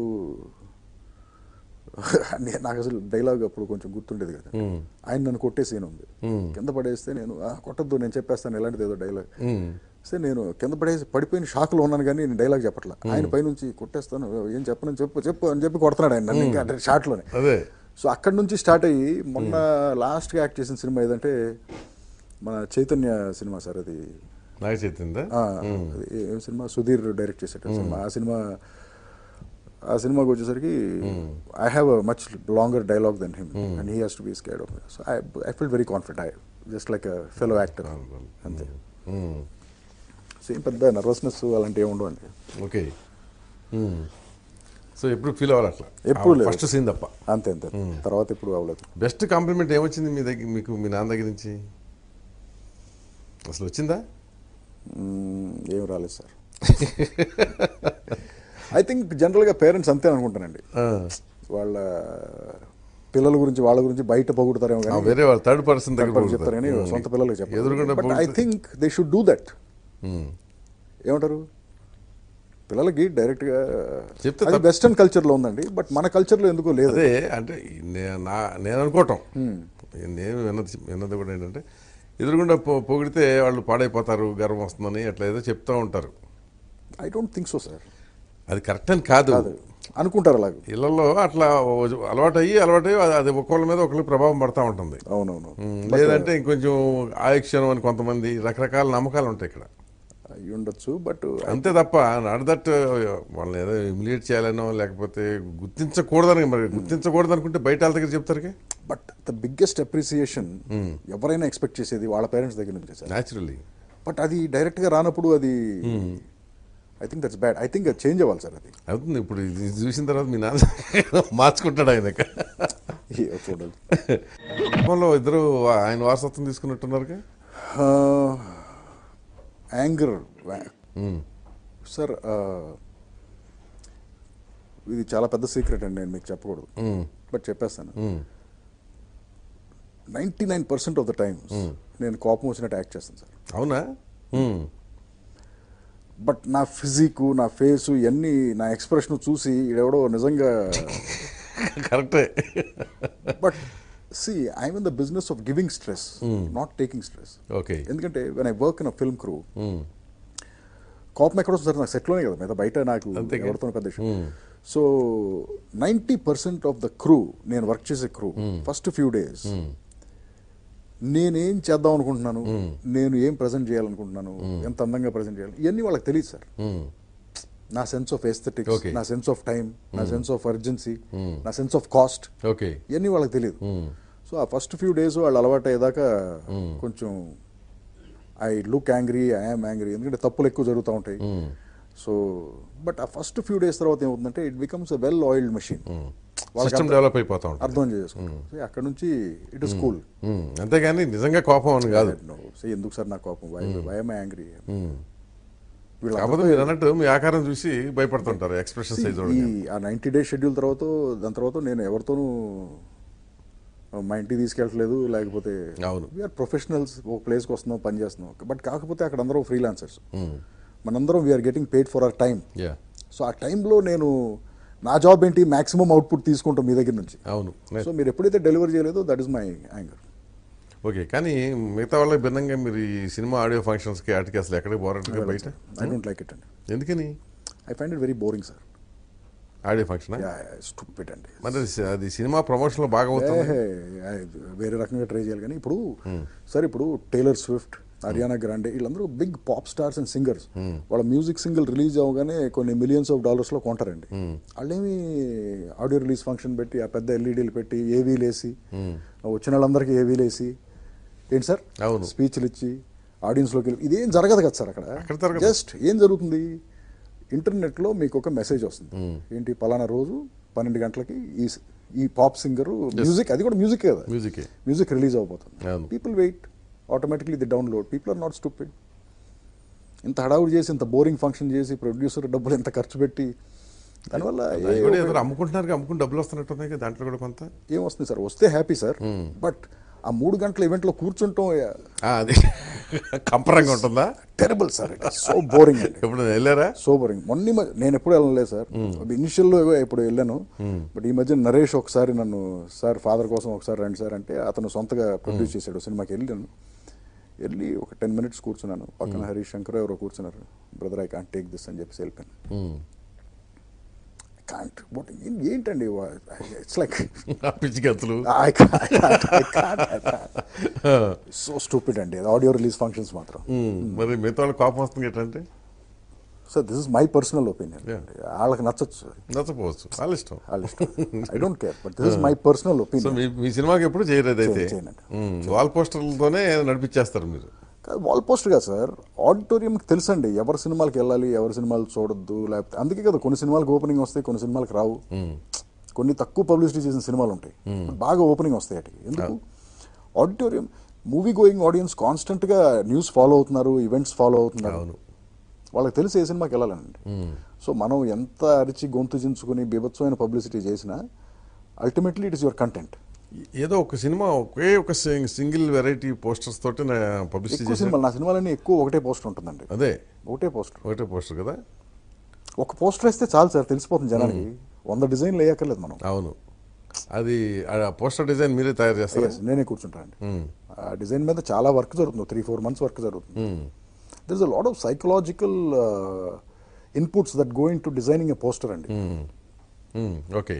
నే- నాకు అసలు డైలాగ్ అప్పుడు కొంచెం గుర్తుండేది కదా ఆయన నన్ను కొట్టే సీన్ ఉంది కింద పడేస్తే నేను "ఆ, కొట్టద్దు నేను చెప్పేస్తాను ఎలాంటిది ఏదో డైలాగ్ సరే నేను కింద పడేసి పడిపోయిన షాక్లో ఉన్నాను కానీ నేను డైలాగ్ చెప్పట్లా ఆయన పైనుంచి కొట్టేస్తాను ఏం చెప్పను చెప్పు చెప్పు అని చెప్పి కొడుతున్నాడు ఆయన నన్ను ఇంకా అంటే షార్ట్లోనే అదే సో అక్కడి నుంచి స్టార్ట్ అయ్యి మొన్న లాస్ట్గా యాక్ట్ చేసిన సినిమా ఏదంటే మన చైతన్య సినిమా సార్ అది నాకు చెప్పిందా ఆ, అది ఏం సినిమా సుధీర్ డైరెక్ట్ చేసేట సినిమా ఆ సినిమా ఆ సినిమాకి వచ్చేసరికి I have a much longer dialogue then him and he has to be scared of so I I feel very confident I just like fellow actor అంతే సేమ్ పెద్ద nervousness అలాంటివి ఏమి ఉండవు అండి ఓకే సో ఎప్పుడు ఫీల్ అవ్వాలి అట్లా ఎప్పుడు లేదు. ఫస్ట్ సీన్ తప్ప అంతే అంతే తర్వాత ఇప్పుడు అవ్వలేదు బెస్ట్ కాంప్లిమెంట్ ఏమొచ్చింది మీ దగ్గర మీకు మీ నాన్న దగ్గర నుంచి అసలు వచ్చిందా మ్మ్, ఏం రాలేదు సార్ ఐ థింక్ జనరల్గా పేరెంట్స్ అంతే అనుకుంటానండి ఆ, వాళ్ళ పిల్లల గురించి వాళ్ళ గురించి బయట పొగుడతారేమో ఆ, కానీ వేరే వాళ్ళు థర్డ్ పర్సన్ దగ్గర చెప్పారు చెప్తారు కానీ సొంత పిల్లలకి ఎదురుగుండా చెప్పారు బట్ ఐ పొగిడితే- think they should do that ఏమంటారు పిల్లలకి డైరెక్ట్ గా చెప్తే అది తప్ప- వెస్టర్న్ కల్చర్ లో ఉందండి బట్ మన కల్చర్ లో ఎందుకో లేదు అదే అంటే నే- నా నేను అనుకోవటం నేను విన్నది విన్నది కూడా ఏంటంటే ఎదురుగుండా పొ- పొగిడితే వాళ్ళు పాడైపోతారు గర్వం వస్తుందని అట్లా ఏదో చెప్తూ ఉంటారు I don't think so sir అది కరెక్ట్ అని కాదు కాదు అనుకుంటారు అలాగ ఇళ్లలో అట్లా అలవాటు అయ్యి అలవాటు అయ్యి అది- అది ఒకళ్ళ మీద ఒకళ్ళకి ప్రభావం పడతా ఉంటుంది అవునవును ఉమ్, లేదంటే ఇంకొంచెం ఆయుక్షణం అని కొంతమంది రకరకాల నమ్మకాలు ఉంటాయి ఇక్కడ అయి ఉండొచ్చు బట్ అంతే తప్ప నాట్ దట్ వాళ్ళని ఏదో ఇమిలియేట్ చేయాలనో లేకపోతే గుర్తించకూడదని మరి గుర్తించకూడదు అనుకుంటే బయట వాళ్ళ దగ్గర చెప్తారుగా బట్ ద బిగ్గెస్ట్ అప్రిసియేషన్ ఎవరైనా ఎక్స్పెక్ట్ చేసేది వాళ్ళ పేరెంట్స్ దగ్గర నుంచి సార్ న్యాచురల్లీ బట్ అది డైరెక్ట్ గా రానప్పుడు అది I think that's bad I think అది చేంజ్ అవ్వాలి సార్ అది అవుతుంది ఇప్పుడు ఇది చూసిన తర్వాత మీ నాన్న మార్చుకుంటాడు ఆయన ఏ, చూడాలి కుటుంబంలో ఇద్దరు ఆయన వారసత్వం తీసుకున్నట్టున్నారుగా యాంగర్ సార్ ఇది చాలా పెద్ద సీక్రెట్ అండి నేను మీకు చెప్పకూడదు బట్ చెప్పేస్తాను ninety nine percent of the times నేను కోపం వచ్చినట్టు యాక్ట్ చేస్తాను సార్ అవునా ఉమ్, బట్ నా ఫిజిక్ నా ఫేస్ ఇవన్నీ నా ఎక్స్ప్రెషన్ చూసి ఎవడో నిజంగా కరెక్టే but see I'm in the business of giving stress not taking stress okay ఎందుకంటే when I work in a film crew కోపం ఎక్కడ వస్తుంది సార్ నాకు సెట్లోనే కదా మీద బయట నాకు అంతేగా. ఎవరితో పెద్ద so ninety percent of the crew నేను వర్క్ చేసే క్రూ ఫస్ట్ ఫ్యూ డేస్ నేనేం చేద్దాం అనుకుంటున్నాను నేను ఏం ప్రజెంట్ చేయాలనుకుంటున్నాను ఎంత అందంగా ప్రజెంట్ చేయాలి ఇవన్నీ వాళ్ళకి తెలియదు సార్ నా సెన్స్ ఆఫ్ ఎస్థెటిక్స్ Okay. నా సెన్స్ ఆఫ్ టైం నా సెన్స్ ఆఫ్ అర్జెన్సీ నా సెన్స్ ఆఫ్ కాస్ట్ ఓకే ఇవన్నీ వాళ్ళకి తెలియదు సో ఆ ఫస్ట్ ఫ్యూ డేస్ వాళ్ళు అలవాటు అయ్యేదాకా కొంచెం I look angry I'm angry ఎందుకంటే తప్పులు ఎక్కువ జరుగుతూ ఉంటాయి సో బట్ ఆ ఫస్ట్ ఫ్యూ డేస్ తర్వాత ఏమవుతుందంటే it becomes a well oiled machine వాళ్ళకి సిస్టమ్ డెవలప్ అయిపోతా ఉంటుంది అర్థం చేసుకుంటాం సో అక్కడ నుంచి ఇట్ ఇస్ కూల్ ఉమ్, అంతేగాని నిజంగా కోపం అని కాదు ఎందుకు సార్ నా కోపం వైఎమ్ యాంగ్రీ కాకపోతే మీరు అన్నట్టు మీ ఆకారం చూసి భయపడుతుంటారు ఎక్స్ప్రెషన్ సైజ్ ఈ ఆ నైంటీ డేస్ షెడ్యూల్ తర్వాత దాని తర్వాత నేను ఎవరితోనూ మా ఇంటికి తీసుకెళ్ళట్లేదు లేకపోతే అవును. వీఆర్ ప్రొఫెషనల్స్ ఒక ప్లేస్కి వస్తున్నాం పని చేస్తున్నాం బట్ కాకపోతే అక్కడ అందరూ ఫ్రీలాన్సర్స్ మనందరం we are getting paid for our time yeah so ఆ టైంలో నేను నా జాబ్ ఏంటి మాక్సిమం అవుట్పుట్ తీసుకుంటాం మీ దగ్గర నుంచి అవును సో మీరు ఎప్పుడైతే డెలివరీ చేయలేదో that is my anger okay కానీ మిగతా వాళ్ళకి భిన్నంగా మీరు ఈ సినిమా ఆడియో ఫంక్షన్స్కి వాటికి అసలు ఎక్కడికి పోరంటే బయట ఐ డోంట్ లైక్ ఇట్ అండి ఎందుకని I find it very boring sir audio function stupid అండి మరి అది- అది సినిమా ప్రమోషన్లో బాగా అవుతుంది ఏహే, ఐ- వేరే రకంగా ట్రై చేయాలి కానీ ఇప్పుడు సార్ ఇప్పుడు టైలర్ స్విఫ్ట్ హరియానా గ్రాండే వీళ్ళందరూ big pop stars and singers వాళ్ళ మ్యూజిక్ సింగిల్ రిలీజ్ అవగానే కొన్ని మిలియన్స్ ఆఫ్ డాలర్స్ లో కొంటారండి వాళ్ళేమి ఆడియో రిలీజ్ ఫంక్షన్ పెట్టి ఆ పెద్ద ఎల్ఈడీలు పెట్టి ఏవీలు వేసి వచ్చిన వాళ్ళందరికీ ఏవీలు వేసి ఏంటి సార్ అవును. స్పీచ్లు ఇచ్చి ఆడియన్స్లోకి వెళ్ళి ఇదేం జరగదు కదా సార్ అక్కడ అక్కడ జరగదు. జస్ట్ ఏం జరుగుతుంది ఇంటర్నెట్లో మీకు ఒక మెసేజ్ వస్తుంది ఏంటి పలానా రోజు పన్నెండు గంటలకి ఈ ఈ పాప్ సింగర్ మ్యూజిక్ అది కూడా మ్యూజిక్ కదా మ్యూజికే మ్యూజిక్ రిలీజ్ అవబోతుంది అవును. People wait automatically the download people are not stupid ఇంత హడావుడి చేసి ఇంత బోరింగ్ ఫంక్షన్ చేసి ప్రొడ్యూసర్ డబ్బులు ఎంత ఖర్చు పెట్టి దానివల్ల అది ఏ- కూడా ఏదో అమ్ముకుంటున్నారు అమ్ముకుని డబ్బులు వస్తున్నట్టున్నాయి కదా దాంట్లో కూడా కొంత ఏం వస్తుంది సార్ వస్తే హ్యాపీ సార్ బట్ ఆ మూడు గంటల ఈవెంట్లో కూర్చుంటాం ఆ, అది కంపరంగా ఉంటుందా terrible sir it so boring అండి ఎప్పుడు వెళ్ళారా సో బోరింగ్ మొన్న ఈ మధ్య- నేను ఎప్పుడు వెళ్ళలేదు సార్ ఇనిషియల్లో ఇప్పుడు వెళ్ళాను బట్ ఈ మధ్య నరేష్ ఒకసారి నన్ను సార్ ఫాదర్ కోసం ఒకసారి రండి సార్ అంటే అతను సొంతగా ప్రొడ్యూస్ చేశాడు సినిమాకి వెళ్ళాను వెళ్ళి ఒక టెన్ మినిట్స్ కూర్చున్నాను పక్కన హరీష్ శంకర్ ఎవరో కూర్చున్నారు brother I can't take this అని చెప్పేసి వెళ్ళిపోయాను కాంట్ బట్ ఏంటండి ఇట్స్ లైక్ పిచ్చి గతులు ఐ సో స్టూపిడ్ అండి ఆడియో రిలీజ్ ఫంక్షన్స్ మాత్రం ఉమ్, మరి మిగతా వాళ్ళకి కోపం వస్తుంది ఏంటంటే sir this is my personal opinion Yeah. వాళ్ళకి నచ్చచ్చు నచ్చపోవచ్చు వాళ్ళ ఇష్టం వాళ్ళ ఇష్టం I don't care but this is my personal so opinion మీ మీ సినిమాకి ఎప్పుడు చేయలేదు అయితే చేయను, చేయనండి. ఉమ్, వాల్ పోస్టర్లతోనే నడిపించేస్తారు మీరు వాల్ పోస్టర్ కదా సార్ ఆడిటోరియంకి తెలుసండి ఎవరి సినిమాలకు వెళ్ళాలి ఎవరి సినిమాలు చూడొద్దు లేకపోతే అందుకే కదా కొన్ని సినిమాలకు ఓపెనింగ్ వస్తాయి కొన్ని సినిమాలకు రావు కొన్ని తక్కువ పబ్లిసిటీ చేసిన సినిమాలు ఉంటాయి బాగా ఓపెనింగ్ వస్తాయి అటు ఎందుకు ఆడిటోరియం మూవీ గోయింగ్ ఆడియన్స్ కాన్స్టెంట్గా న్యూస్ ఫాలో అవుతున్నారు ఈవెంట్స్ ఫాలో అవుతున్నారు అవును వాళ్ళకి తెలిసి ఏ సినిమాకి వెళ్ళాలండి సో మనం ఎంత అరిచి గొంతు చించుకుని బీభత్సమైన పబ్లిసిటీ చేసినా ultimately it is your content ఏదో ఒక సినిమా ఒకే ఒక సింగిల్ వెరైటీ పోస్టర్స్ తోటి పబ్లిసిటీ ఎక్కువ చేశారు సినిమాలు నా సినిమాలన్నీ ఎక్కువ ఒకటే పోస్టర్ ఉంటుందండి అదే ఒకటే పోస్టర్ ఒకటే పోస్టర్ కదా ఒక పోస్టర్ వేస్తే చాలు సార్ తెలిసిపోతుంది జనానికి వంద డిజైన్లు వేయక్కర్లేదు మనం అవును అది ఆ పోస్టర్ డిజైన్ మీరే తయారు చేస్తారు Yes, నేనే కూర్చుంటానండి ఆ డిజైన్ మీద చాలా వర్క్ జరుగుతుంది త్రీ ఫోర్ మంత్స్ వర్క్ జరుగుతుంది there is a lot of psychological inputs that going to designing a poster అండి ఓకే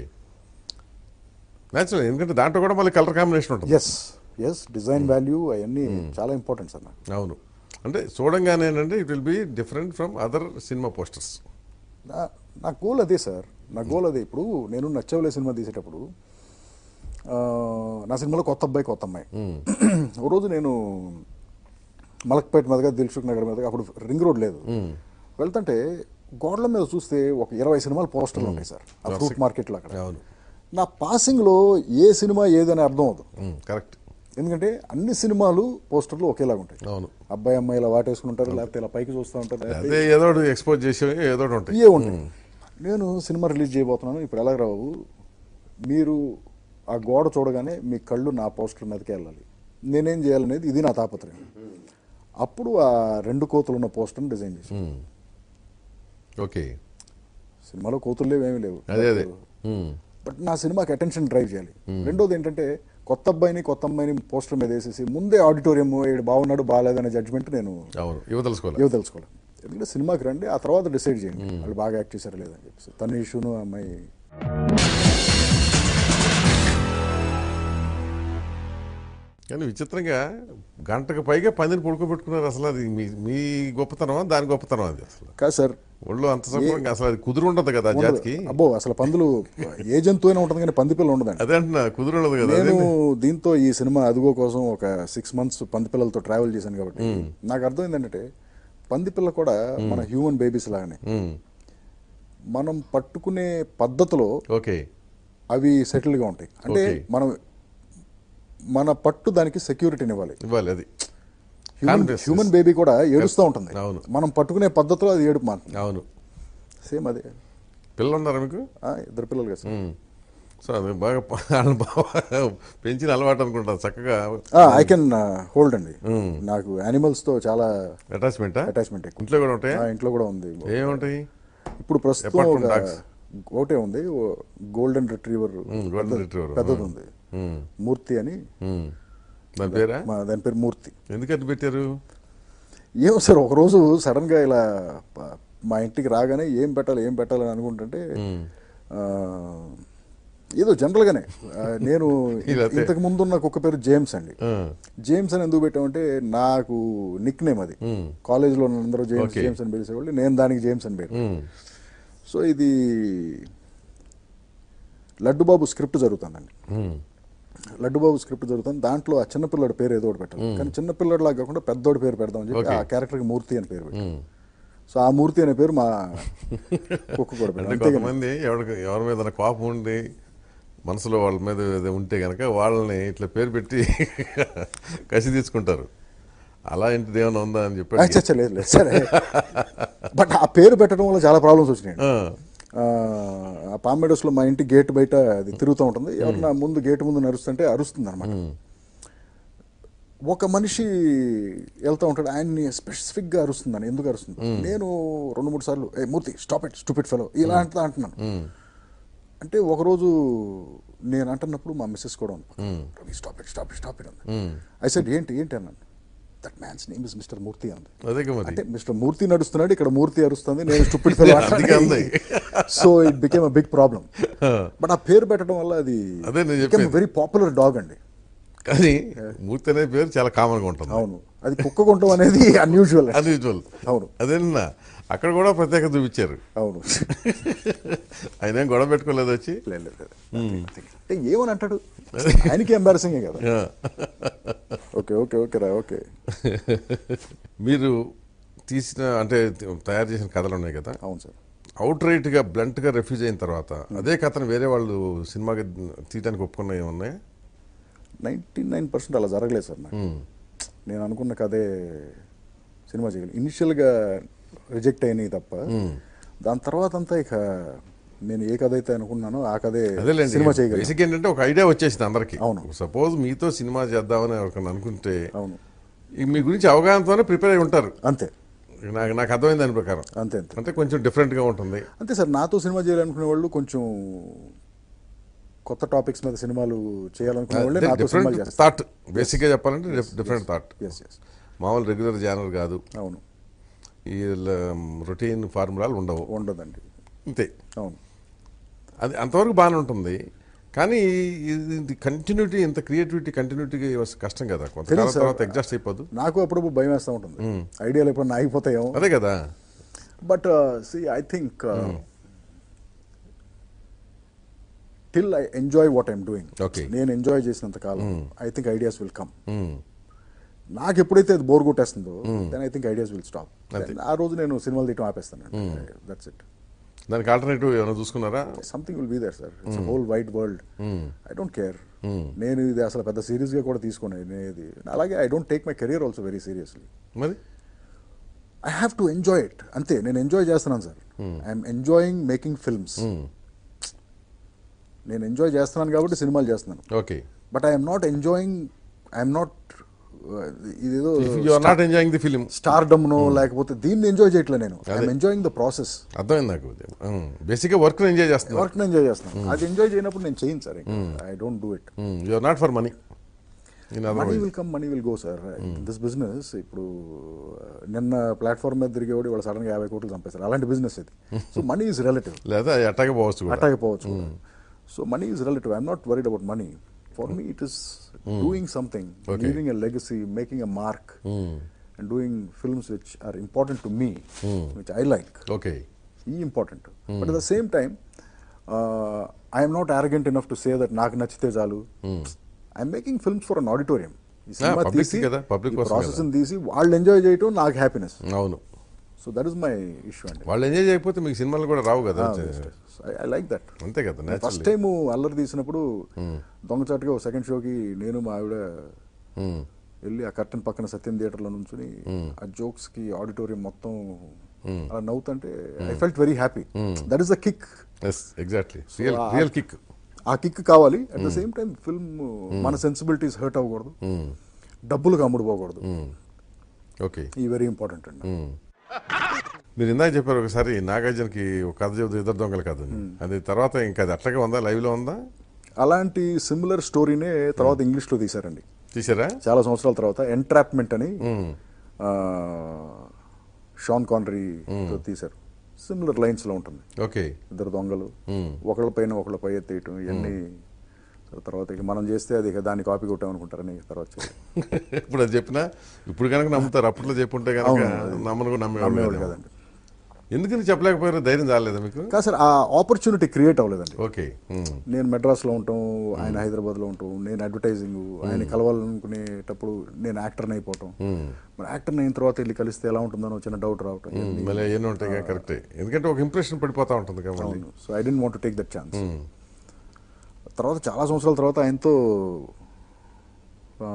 న్యాచురల్ ఎందుకంటే దాంట్లో కూడా మళ్ళీ కలర్ కాంబినేషన్ ఉంటుంది ఎస్ ఎస్ డిజైన్ వాల్యూ అవన్నీ చాలా ఇంపార్టెంట్ సార్ నాకు అవును అంటే చూడంగానే ఏంటంటే it will be different from other cinema posters నా- నా గోల్ అదే సార్ నా గోల్ అదే ఇప్పుడు నేను నచ్చవలే సినిమా తీసేటప్పుడు ఆ, నా సినిమాలో కొత్త అబ్బాయి కొత్త అమ్మాయి ఓ రోజు నేను మలక్పేట మీదుగా దిల్సుఖ్ నగర్ మీదుగా అప్పుడు రింగ్ రోడ్ లేదు వెళ్తుంటే గోడల మీద చూస్తే ఒక ఇరవై సినిమాలు పోస్టర్లు ఉంటాయి సార్ ఆ ఫ్రూట్ మార్కెట్లో అక్కడ అవును నా పాసింగ్లో ఏ సినిమా ఏదని అర్థం అవుతుంది కరెక్ట్ ఎందుకంటే అన్ని సినిమాలు పోస్టర్లు ఒకేలాగా ఉంటాయి అవును అబ్బాయి అమ్మాయి ఇలా వాటేసుకుని ఉంటారు లేకపోతే ఇలా పైకి చూస్తూ ఉంటారు లేకపోతే అదే ఏదో ఒకటి ఎక్స్పోజ్ చేసి ఏదో ఒకటి ఉంటాయి ఇవే ఉంటాయి నేను సినిమా రిలీజ్ చేయబోతున్నాను ఇప్పుడు ఎలా రావు మీరు ఆ గోడ చూడగానే మీ కళ్ళు నా పోస్టర్ మీదకి వెళ్ళాలి నేనేం చేయాలనేది ఇది నా తాపత్రయం అప్పుడు ఆ రెండు కోతలు ఉన్న పోస్టర్ని డిజైన్ చేశాను ఓకే సినిమాలో కోతులు లేవు ఏమీ లేవు అదే అదే ఉమ్. బట్ నా సినిమాకి అటెన్షన్ డ్రైవ్ చేయాలి రెండోది ఏంటంటే కొత్త అబ్బాయిని కొత్త అమ్మాయిని పోస్టర్ మీద వేసేసి ముందే ఆడిటోరియం వీడు బాగున్నాడు బాగాలేదనే జడ్జ్మెంట్ నేను అవును ఇవ్వ తెలుసుకోవాలి ఏవో తెలుసుకోవాలి ఎందుకంటే సినిమాకి రండి ఆ తర్వాత డిసైడ్ చేయండి వాళ్ళు బాగా యాక్ట్ చేశారా లేదని చెప్పేసి తన ఇష్యూను ఆ అమ్మాయి కానీ విచిత్రంగా గంటకు పైగా పందిని పడుకోబెట్టుకున్నారు అసలు అది మీ మీ గొప్పతనమా దాని గొప్పతనం అది అసలు కాదు సార్ ఒళ్ళు అంత సంపూర్ణంగా అసలు అది కుదురు ఉండదు కదా ఆ జాతికి అబ్బో అసలు పందులు ఏ జంతువు అయినా ఉంటుంది కానీ పంది పిల్ల ఉండదండి అదే అంటున్నా కుదురు ఉండదు కదా నేను అదే దీంతో ఈ సినిమా అదుగో కోసం ఒక సిక్స్ మంత్స్ పంది పిల్లలతో ట్రావెల్ చేశాను కాబట్టి నాకు అర్థమైంది ఏంటంటే పంది పిల్ల కూడా మన హ్యూమన్ బేబీస్ లాగానే ఉమ్. మనం పట్టుకునే పద్ధతిలో ఓకే అవి సెటిల్గా ఉంటాయి అంటే Okay. మనం మన పట్టు దానికి సెక్యూరిటీని ఇవ్వాలి ఇవ్వాలి అది హ్యూమన్ Confidence. హ్యూమన్ బేబీ కూడా ఏడుస్తూ ఉంటుంది అవును. మనం పట్టుకునే పద్ధతిలో అది ఏడుపు మారుతుంది అవును సేమ్ అదే పిల్లలు ఉన్నారా మీకు ఆ, ఇద్దరు పిల్లలు కదా సార్ ఉమ్. సో అది బాగా ప- వాళ్ళని బాగా పెంచిన అలవాటు అనుకుంటా చక్కగా ఐ కెన్ హోల్డ్ అండి నాకు యానిమల్స్ తో చాలా అటాచ్మెంటా అటాచ్మెంట్ ఎక్కువ ఇంట్లో కూడా ఉంటాయా ఆ, ఇంట్లో కూడా ఉంది ఏముంటాయి ఇప్పుడు ప్రస్తుతం Apart from ఒక dogs. ఒకటే ఉంది గోల్డెన్ రిట్రీవర్ golden retriever. పెద్దది ఉంది ఉమ్. మూర్తి అని ఉమ్. దాని పేరా మా దాని పేరు మూర్తి ఎందుకని పెట్టారు ఏమో సార్ ఒకరోజు సడన్ గా ఇలా ప- మా ఇంటికి రాగానే ఏం పెట్టాలి ఏం పెట్టాలని అనుకుంటుంటే ఆ, ఏదో జనరల్ గానే ఆ, నేను ఇలా తే- ఇంతకు ముందు ఉన్న కుక్క పేరు జేమ్స్ అండి ఆ. జేమ్స్ అని ఎందుకు పెట్టామంటే నాకు నిక్ నేమ్ అది మ్మ్. కాలేజీలో అందరూ జేమ్స్ Okay. జేమ్స్ అని పిలిచేవాళ్ళు నేను దానికి జేమ్స్ అని పేరు ఉమ్. సో ఇది లడ్డుబాబు స్క్రిప్ట్ జరుగుతుందండి ఉమ్. లడ్డుబాబు స్క్రిప్ట్ జరుగుతుంది దాంట్లో ఆ చిన్నపిల్లడి పేరు ఏదో ఒకటి పెట్టాలి కానీ చిన్నపిల్లడి లాగా కాకుండా పెద్దోడి పేరు పెడదామని చెప్పి Okay. ఆ క్యారెక్టర్కి మూర్తి అని పేరు పెట్టాం ఉమ్. సో ఆ మూర్తి అనే పేరు మా కుక్క కూడా పెట్టాం అంటే అంతేగాని కొంతమంది ఎవరికి ఎవరి మీద కోపం ఉండి మనసులో వాళ్ళ మీద ఏదో ఉంటే గనక వాళ్ళని ఇట్లా పేరు పెట్టి కసి తీసుకుంటారు అలా ఇంటిది ఏమైనా ఉందా అని ఆ, చెప్పి చచ్చ, లేదు లేదు సరే బట్ ఆ పేరు పెట్టడం వల్ల చాలా ప్రాబ్లమ్స్ వచ్చినాయి ఆ, ఆ పామెడోస్లో మా ఇంటి గేట్ బయట అది తిరుగుతూ ఉంటుంది ఎవరన్నా ముందు గేట్ ముందు నడుస్తుంటే అరుస్తుంది అనమాట ఒక మనిషి వెళ్తూ ఉంటాడు ఆయన్ని స్పెసిఫిక్ గా అరుస్తుందని ఎందుకు అరుస్తుంది నేను రెండు మూడు సార్లు ఏ Murthy stop it stupid fellow ఇలా అంటా అంటున్నాను అంటే ఒకరోజు నేను అంటున్నప్పుడు మా మిస్సెస్ కూడా ఉంది Ravi stop it stop it stop it అంది ఐ సెడ్ ఏంటి ఏంటి అన్నాను that man's name is mister Murthy అంది అదే మరి అంటే మిస్టర్ మూర్తి నడుస్తున్నాడు ఇక్కడ మూర్తి అరుస్తుంది నేను స్టూపిడ్ ఫెలో అందుకే అంది. So it became a big problem but ఆ పేరు పెట్టడం వల్ల అది అదే నేను చెప్పేది. వెరీ పాపులర్ డాగ్ అండి కానీ మూర్తి అనే పేరు చాలా కామన్ గా ఉంటుంది అవును అది కుక్క కొంటాం అనేది అన్యూజువల్ అన్యూజువల్ అవును అదేనా అక్కడ కూడా ప్రత్యేకత చూపించారు అవును ఆయన ఏం గొడవ పెట్టుకోలేదు వచ్చి లేదు, లేదు, లేదు. అంటే ఏమని అంటాడు ఆయనకి ఎంబారసింగే కదా ఆ. ఓకే ఓకే ఓకే రా ఓకే మీరు తీసిన అంటే తయారు చేసిన కథలు ఉన్నాయి కదా అవును సార్ అవుట్ రైట్ గా బ్లంట్ గా రిఫ్యూజ్ అయిన తర్వాత అదే కథను వేరే వాళ్ళు సినిమాకి తీయడానికి ఒప్పుకున్నవి ఉన్నాయి నైంటీ నైన్ పర్సెంట్ అలా జరగలేదు సార్ నాకు నేను అనుకున్న కథే సినిమా చేయగలను ఇనిషియల్గా రిజెక్ట్ అయినాయి తప్ప దాని తర్వాత అంతా ఇక నేను ఏ కథ అయితే అనుకున్నానో ఆ కథే అదేలేండి సినిమా చేయగలను బేసిక్ ఏంటంటే ఒక ఐడియా వచ్చేసింది అందరికి అవును. సపోజ్ మీతో సినిమా చేద్దామని ఎవరికైనా అనుకుంటే అవును ఈ మీ గురించి అవగాహనతోనే ప్రిపేర్ అయి ఉంటారు అంతే నాకు నాకు అర్థమైంది దాని ప్రకారం అంతే అంతే అంటే కొంచెం డిఫరెంట్ గా ఉంటుంది అంతే సార్ నాతో సినిమా చేయాలనుకునే వాళ్ళు కొంచెం కొత్త టాపిక్స్ మీద సినిమాలు చేయాలనుకునే వాళ్ళే నాతో సినిమాలు డిఫరెంట్ చేస్తారు థాట్ బేసిక్ గా చెప్పాలంటే డిఫరెంట్ థాట్ ఎస్ ఎస్ మామూలు రెగ్యులర్ జానర్ కాదు అవును ఈ రొటీన్ ఫార్ములాలు ఉండవు ఉండదండి అంతే అవును అది అంతవరకు బాగానే ఉంటుంది కానీ ఇది కంటిన్యూటీ ఇంత క్రియేటివిటీ కంటిన్యూటీ కష్టం కదా కొంతకాలం తెలుసు సార్. తర్వాత ఎగ్జాస్ట్ అయిపోదు నాకు అప్పుడప్పుడు భయం వేస్తూ ఉంటుంది ఐడియాలు ఎప్పుడన్నా ఆగిపోతాయేమో అదే కదా but see I think till I enjoy what I'm doing Okay. నేను ఎంజాయ్ చేసినంత కాలం I think ideas will come మ్మ్. నాకు ఎప్పుడైతే అది బోర్ కొట్టేస్తుందో then I think ideas will stop అంతే. ఆ రోజు నేను సినిమాలు తీయటం ఆపేస్తాను దట్స్ ఇట్ దానికి ఆల్టర్నేటివ్ ఏమైనా చూసుకున్నారా something will be there sir it's whole wide world I don't care నేను ఇది అసలు పెద్ద సీరియస్ గా కూడా తీసుకునే నేను ఇది అలాగే I don't take my career also very seriously మరి I have to enjoy it అంతే నేను ఎంజాయ్ చేస్తున్నాను sir I'm enjoying making films నేను ఎంజాయ్ చేస్తున్నాను కాబట్టి సినిమాలు చేస్తున్నాను okay but I'm not enjoying I'm not ఇదేదో you are not enjoying the film స్టార్డమ్నో లేకపోతే దీన్ని ఎంజాయ్ చేయట్లే నేను ఐఎమ్ ఎంజాయింగ్ ద ప్రాసెస్ అర్థమైంది నాకు బేసిక్గా వర్క్ ఎంజాయ్ చేస్తున్నారు వర్క్ ఎంజాయ్ చేస్తాను అది ఎంజాయ్ చేయనప్పుడు నేను చేయను sir I don't do it you are not for money in other money will come money will go sir this business ఇప్పుడు uh, నిన్న ప్లాట్ఫామ్ మీద తిరిగేవాడు వాళ్ళు సడన్ గా యాభై కోట్లు చంపేస్తారు అలాంటి బిజినెస్ ఇది సో మనీ ఈజ్ రిలేటివ్ లేదా అది అట్టాగే పోవచ్చు కూడా అటాక్ పోవచ్చు so money is relative I'm not worried about money for me it is doing something Okay. Leaving a legacy making a mark and doing films which are important to me which I like okay ఈ important but at the same time I'm not arrogant enough to say that నాకు నచ్చితే చాలు I'm making films for an auditorium ఈ cinema public తీసి కదా, public కోసం process కదా. తీసి వాళ్ళు ఎంజాయ్ చేయటం నాకు హ్యాపీనెస్ అవును so that is my issue అండి వాళ్ళు ఎంజాయ్ చేయకపోతే మీకు సినిమాలు కూడా రావు కదా ఐ లైక్ దట్ అంతే కదా ఫస్ట్ నేచురల్ టైం అల్లరి తీసినప్పుడు దొంగచాటుగా ఒక సెకండ్ షోకి నేను మా ఆవిడ వెళ్ళి ఆ కర్టన్ పక్కన సత్యం థియేటర్లో నుంచుని ఆ జోక్స్ కి ఆడిటోరియం మొత్తం అలా నవ్వుతుంటే I felt very happy that is the kick yes exactly real real kick ఆ కిక్ కావాలి at the same time film మన సెన్సిబిలిటీస్ హర్ట్ అవ్వకూడదు డబ్బులకు అమ్ముడు పోకూడదు ఓకే ఈ వెరీ ఇంపార్టెంట్ అండి మీరు ఇందాక చెప్పారు ఒకసారి నాగార్జునకి ఒక కథ చెబుతూ ఇద్దరు దొంగలు కథ అని. అది తర్వాత ఇంకా అది అట్లాగే ఉందా లైవ్ లో ఉందా అలాంటి సిమిలర్ స్టోరీనే తర్వాత ఇంగ్లీష్ లో తీశారండి తీసారా చాలా సంవత్సరాల తర్వాత ఎంట్రాప్మెంట్ అని ఆ, షాన్ కానరీ తో తీశారు సిమిలర్ లైన్స్ లో ఉంటుంది ఓకే ఇద్దరు దొంగలు ఒకళ్ళ పైన ఒకళ్ళ పై ఎత్తేయటం ఇవన్నీ తర్వాత ఇక మనం చేస్తే అది ఇక దాన్ని కాపీ కొట్టామనుకుంటారని తర్వాత చేయలేదు. ఇప్పుడు అది చెప్పినా ఇప్పుడు కనుక నమ్ముతారు అప్పట్లో చెప్పుంటే కనుక అవును. నమ్మను కూడా నమ్మేవాడు నమ్మేవాళ్ళు కదండి ఎందుకని చెప్పలేకపోయారు ధైర్యం చాలేదా మీకు కాదు సార్ ఆ ఆపర్చునిటీ క్రియేట్ అవ్వలేదండి ఓకే ఉమ్. నేను మెడ్రాస్లో ఉంటాం ఆయన హైదరాబాద్లో ఉంటాం నేను అడ్వర్టైజింగ్ ఆయన కలవాలనుకునేటప్పుడు నేను యాక్టర్ని అయిపోవటం మరి యాక్టర్ని అయిన తర్వాత వెళ్ళి కలిస్తే ఎలా ఉంటుందో చిన్న డౌట్ రావటం మళ్ళీ ఎన్ని ఉంటాయి కరెక్టే ఎందుకంటే ఒక ఇంప్రెషన్ పడిపోతా ఉంటుంది కదా మళ్ళీ అవును so I didn't want take that chance తర్వాత చాలా సంవత్సరాల తర్వాత ఆయనతో ఆ,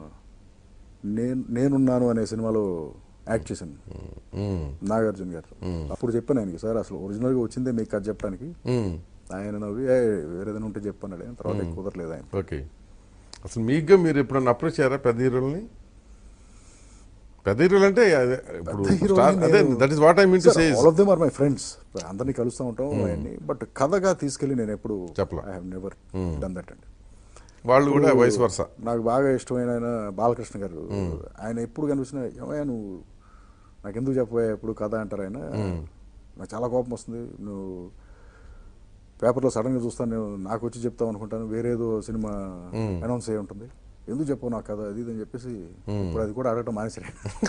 నేను నేనున్నాను అనే సినిమాలో యాక్ట్ చేశాను ఉమ్. నాగార్జున గారు అప్పుడు చెప్పాను ఆయనకి సార్ అసలు ఒరిజినల్గా వచ్చిందే మీకు కథ చెప్పడానికి ఉమ్. ఆయన నవ్వి "ఏ, వేరేదైనా ఉంటే చెప్పన్నాడు ఆయన తర్వాత కుదరలేదు ఆయన ఓకే అసలు మీకుగా మీరు ఎప్పుడన్నా అప్రోచ్ అయ్యారా పెద్ద హీరోల్ని పెద్ద హీరోలు అంటే అదే ఇప్పుడు పెద్ద హీరోల్ని స్టార్- అదే నేను- that is what I mean to say all of them are my friends అందరినీ కలుస్తూ ఉంటాం అవన్నీ బట్ కథగా తీసుకెళ్ళి నేను ఎప్పుడు చెప్పలా. I have never done that అండి వాళ్ళు కూడా వయసు వరుస నాకు బాగా ఇష్టమైన ఆయన బాలకృష్ణ గారు ఆయన ఎప్పుడు కనిపించిన ఏమయ్యా నువ్వు నాకు ఎందుకు చెప్పబోయా ఎప్పుడు కథ అంటారు ఆయన నాకు చాలా కోపం వస్తుంది నువ్వు పేపర్లో సడన్గా చూస్తాను నేను నాకు వచ్చి చెప్తావు అనుకుంటాను వేరేదో సినిమా అనౌన్స్ అయ్యి ఉంటుంది ఎందుకు చెప్పవు నాకు కథ అది ఇది అని చెప్పేసి ఇప్పుడు అది కూడా అడగటం మానేసారు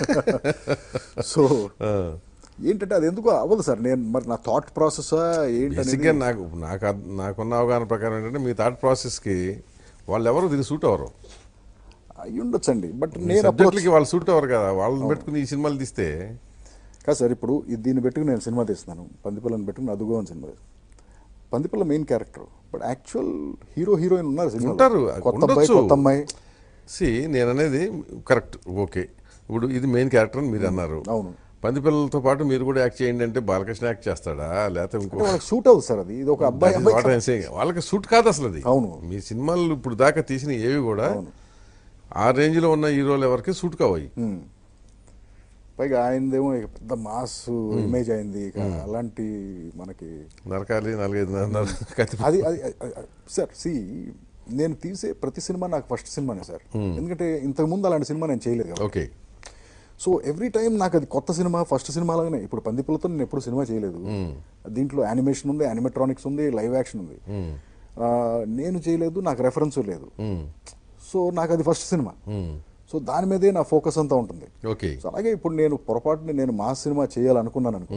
సో ఏంటంటే అది ఎందుకు అవ్వదు సార్ నేను మరి నా థాట్ ప్రాసెస్ బేసిక్గా ఏంటంటే నాకు నాకు అర్థ- నాకున్న అవగాహన ప్రకారం ఏంటంటే మీ థాట్ ప్రాసెస్కి వాళ్ళు ఎవరు దీనికి సూట్ అవ్వరు అయ్యి ఉండొచ్చండి బట్ మీ నేను approach- సబ్జెక్టులకి వాళ్ళు సూట్ అవ్వరు కదా వాళ్ళని పెట్టుకుని ఈ సినిమాలు తీస్తే కాదు సార్ ఇప్పుడు ఇది దీన్ని పెట్టుకుని నేను సినిమా తీస్తున్నాను పందిపిల్లని పెట్టుకుని అదుగో అని సినిమా తీస్తున్నాను. పందిపిల్ల main character but actual hero heroine ఉన్నారు సినిమాలో. ఉంటారు కొత్త అబ్బాయి ఉండొచ్చు కొత్త అమ్మాయి సి నేను అనేది కరెక్ట్ ఓకే ఇప్పుడు ఇది మెయిన్ క్యారెక్టర్ అని మీరు అన్నారు అవును పంది పిల్లలతో పాటు మీరు కూడా యాక్ట్ చేయండి అంటే బాలకృష్ణ యాక్ట్ చేస్తాడా లేకపోతే ఇంకో అంటే వాళ్ళకి సూట్ అవుతుంది సార్ అది ఇది ఒక అబ్బాయి That is అమ్మాయి what I'm saying. వాళ్ళకి సూట్ కాదు అసలు అది అవును. మీ సినిమాలు ఇప్పుడు దాకా తీసిన ఏవి కూడా అవును. ఆ రేంజ్ లో ఉన్న హీరోలు ఎవరికి సూట్ కావాయి ఉమ్. పైగా ఆయనదేమో ఇక పెద్ద మాస్ ఇమేజ్ అయింది ఇక అలాంటి మనకి నరకాలి నాలుగైదు నర- కత్తి అది అది అది- సార్ సి నేను తీసే ప్రతి సినిమా నాకు ఫస్ట్ సినిమానే సార్ ఎందుకంటే ఇంతకు ముందు అలాంటి సినిమా నేను చేయలేదు కదా ఓకే సో ఎవ్రీ టైం నాకు అది కొత్త సినిమా ఫస్ట్ సినిమా లాగానే ఇప్పుడు పందిపులతో నేను ఎప్పుడు సినిమా చేయలేదు దీంట్లో యానిమేషన్ ఉంది యానిమెట్రానిక్స్ ఉంది లైవ్ యాక్షన్ ఉంది ఆ, నేను చేయలేదు నాకు రెఫరెన్స్ లేదు సో నాకు అది ఫస్ట్ సినిమా సో దాని మీదే నా ఫోకస్ అంతా ఉంటుంది ఓకే సో అలాగే ఇప్పుడు నేను పొరపాటుని నేను మా సినిమా చేయాలనుకున్నాను అనుకో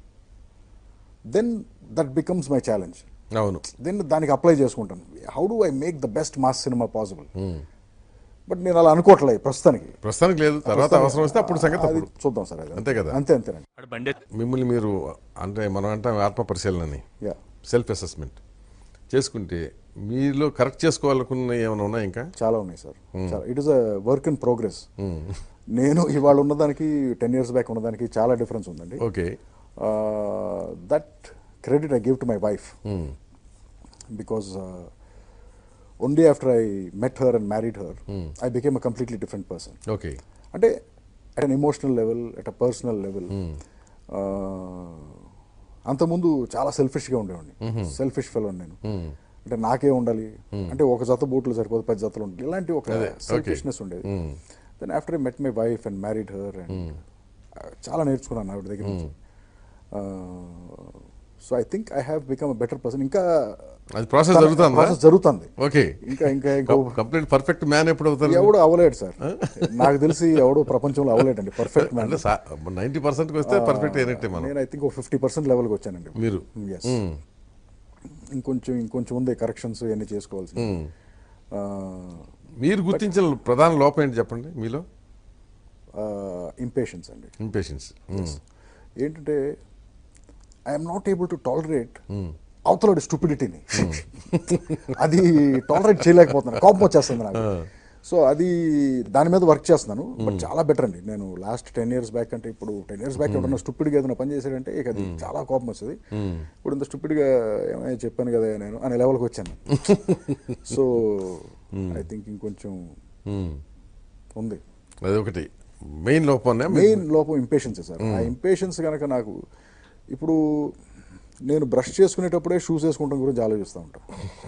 then that becomes my challenge అవును దెన్ దానికి అప్లై చేసుకుంటాను how do I make the best mass cinema possible but నేను అలా అనుకోవట్లేదు ప్రస్తుతానికి ప్రస్తుతానికి లేదు తర్వాత అవసరం వస్తే అప్పుడు సంగతి అది అప్పుడు చూద్దాం సార్ అది అంతే కదా. అంతే అంతేనండి వాడు బండి మిమ్మల్ని మీరు అంటే మనం అంటాం ఆత్మ పరిశీలన అని యా సెల్ఫ్ అసెస్మెంట్ చేసుకుంటే మీలో కరెక్ట్ చేసుకోవాలనుకున్న ఏమైనా ఉన్నాయి ఇంకా చాలా ఉన్నాయి సార్ చాలా it is a work in progress నేను ఇవాళ ఉన్నదానికి టెన్ ఇయర్స్ బ్యాక్ ఉన్నదానికి చాలా డిఫరెన్స్ ఉందండి okay that credit I give to my wife because only after I met her and married her I became a completely different person okay అంటే at an emotional level at a personal level అంతకుముందు చాలా సెల్ఫిష్గా ఉండేవాడిని selfish fellow నేను అంటే నాకే ఉండాలి అంటే ఒక జత బూట్లు సరిపోదు పది జతలు ఉండాలి ఇలాంటి ఒక అదే, సెల్ఫిష్నెస్ ఉండేది then after I met my wife and married her and చాలా నేర్చుకున్నాను ఆవిడ దగ్గర నుంచి so I think I have become a better person ఇంకా అది ప్రాసెస్ జరుగుతుందా ప్రాసెస్ జరుగుతుంది ఓకే ఇంకా ఇంకా ఇంకో కంప్లీట్ పర్ఫెక్ట్ మ్యాన్ ఎప్పుడు అవుతారు ఎవడు అవ్వలేడు సార్ నాకు తెలిసి ఎవడు ప్రపంచంలో అవ్వలేడండి పర్ఫెక్ట్ మ్యాన్ అంటే నైన్టీ పర్సెంట్ వస్తే పర్ఫెక్ట్ అయినట్టే మనం నేను ఐ థింక్ ఒక ఫిఫ్టీ పర్సెంట్ లెవెల్కి వచ్చానండి మీరు ఎస్ ఇంకొంచెం ఇంకొంచెం ఉంది కరెక్షన్స్ ఇవన్నీ చేసుకోవాల్సి మీరు గుర్తించిన ప్రధాన లోపం ఏంటి చెప్పండి మీలో ఇంపేషన్స్ అండి ఇంపేషెన్స్ ఏంటంటే I'm not able to tolerate అవతలడి స్టూపిడిటీని అది టాలరేట్ చేయలేకపోతున్నాను కోపం వచ్చేస్తుంది నాకు సో అది దాని మీద వర్క్ చేస్తున్నాను బట్ చాలా బెటర్ అండి నేను లాస్ట్ టెన్ ఇయర్స్ బ్యాక్ అంటే ఇప్పుడు టెన్ ఇయర్స్ బ్యాక్ ఎవడన్నా స్టూపిడ్గా ఏదైనా పని చేశాడంటే ఇక అది చాలా కోపం వస్తుంది ఇప్పుడు ఇంత స్టూపిడ్గా ఏమైనా చెప్పాను కదా నేను అనే లెవెల్కి వచ్చాను సో ఐ థింక్ ఇంకొంచెం ఉంది అది ఒకటి మెయిన్ లోపం మెయిన్ లోపం ఇంపేషన్స్ సార్ ఆ ఇంపేషన్స్ కనుక నాకు ఇప్పుడు నేను బ్రష్ చేసుకునేటప్పుడే షూస్ వేసుకుంటాం గురించి ఆలోచిస్తూ ఉంటాను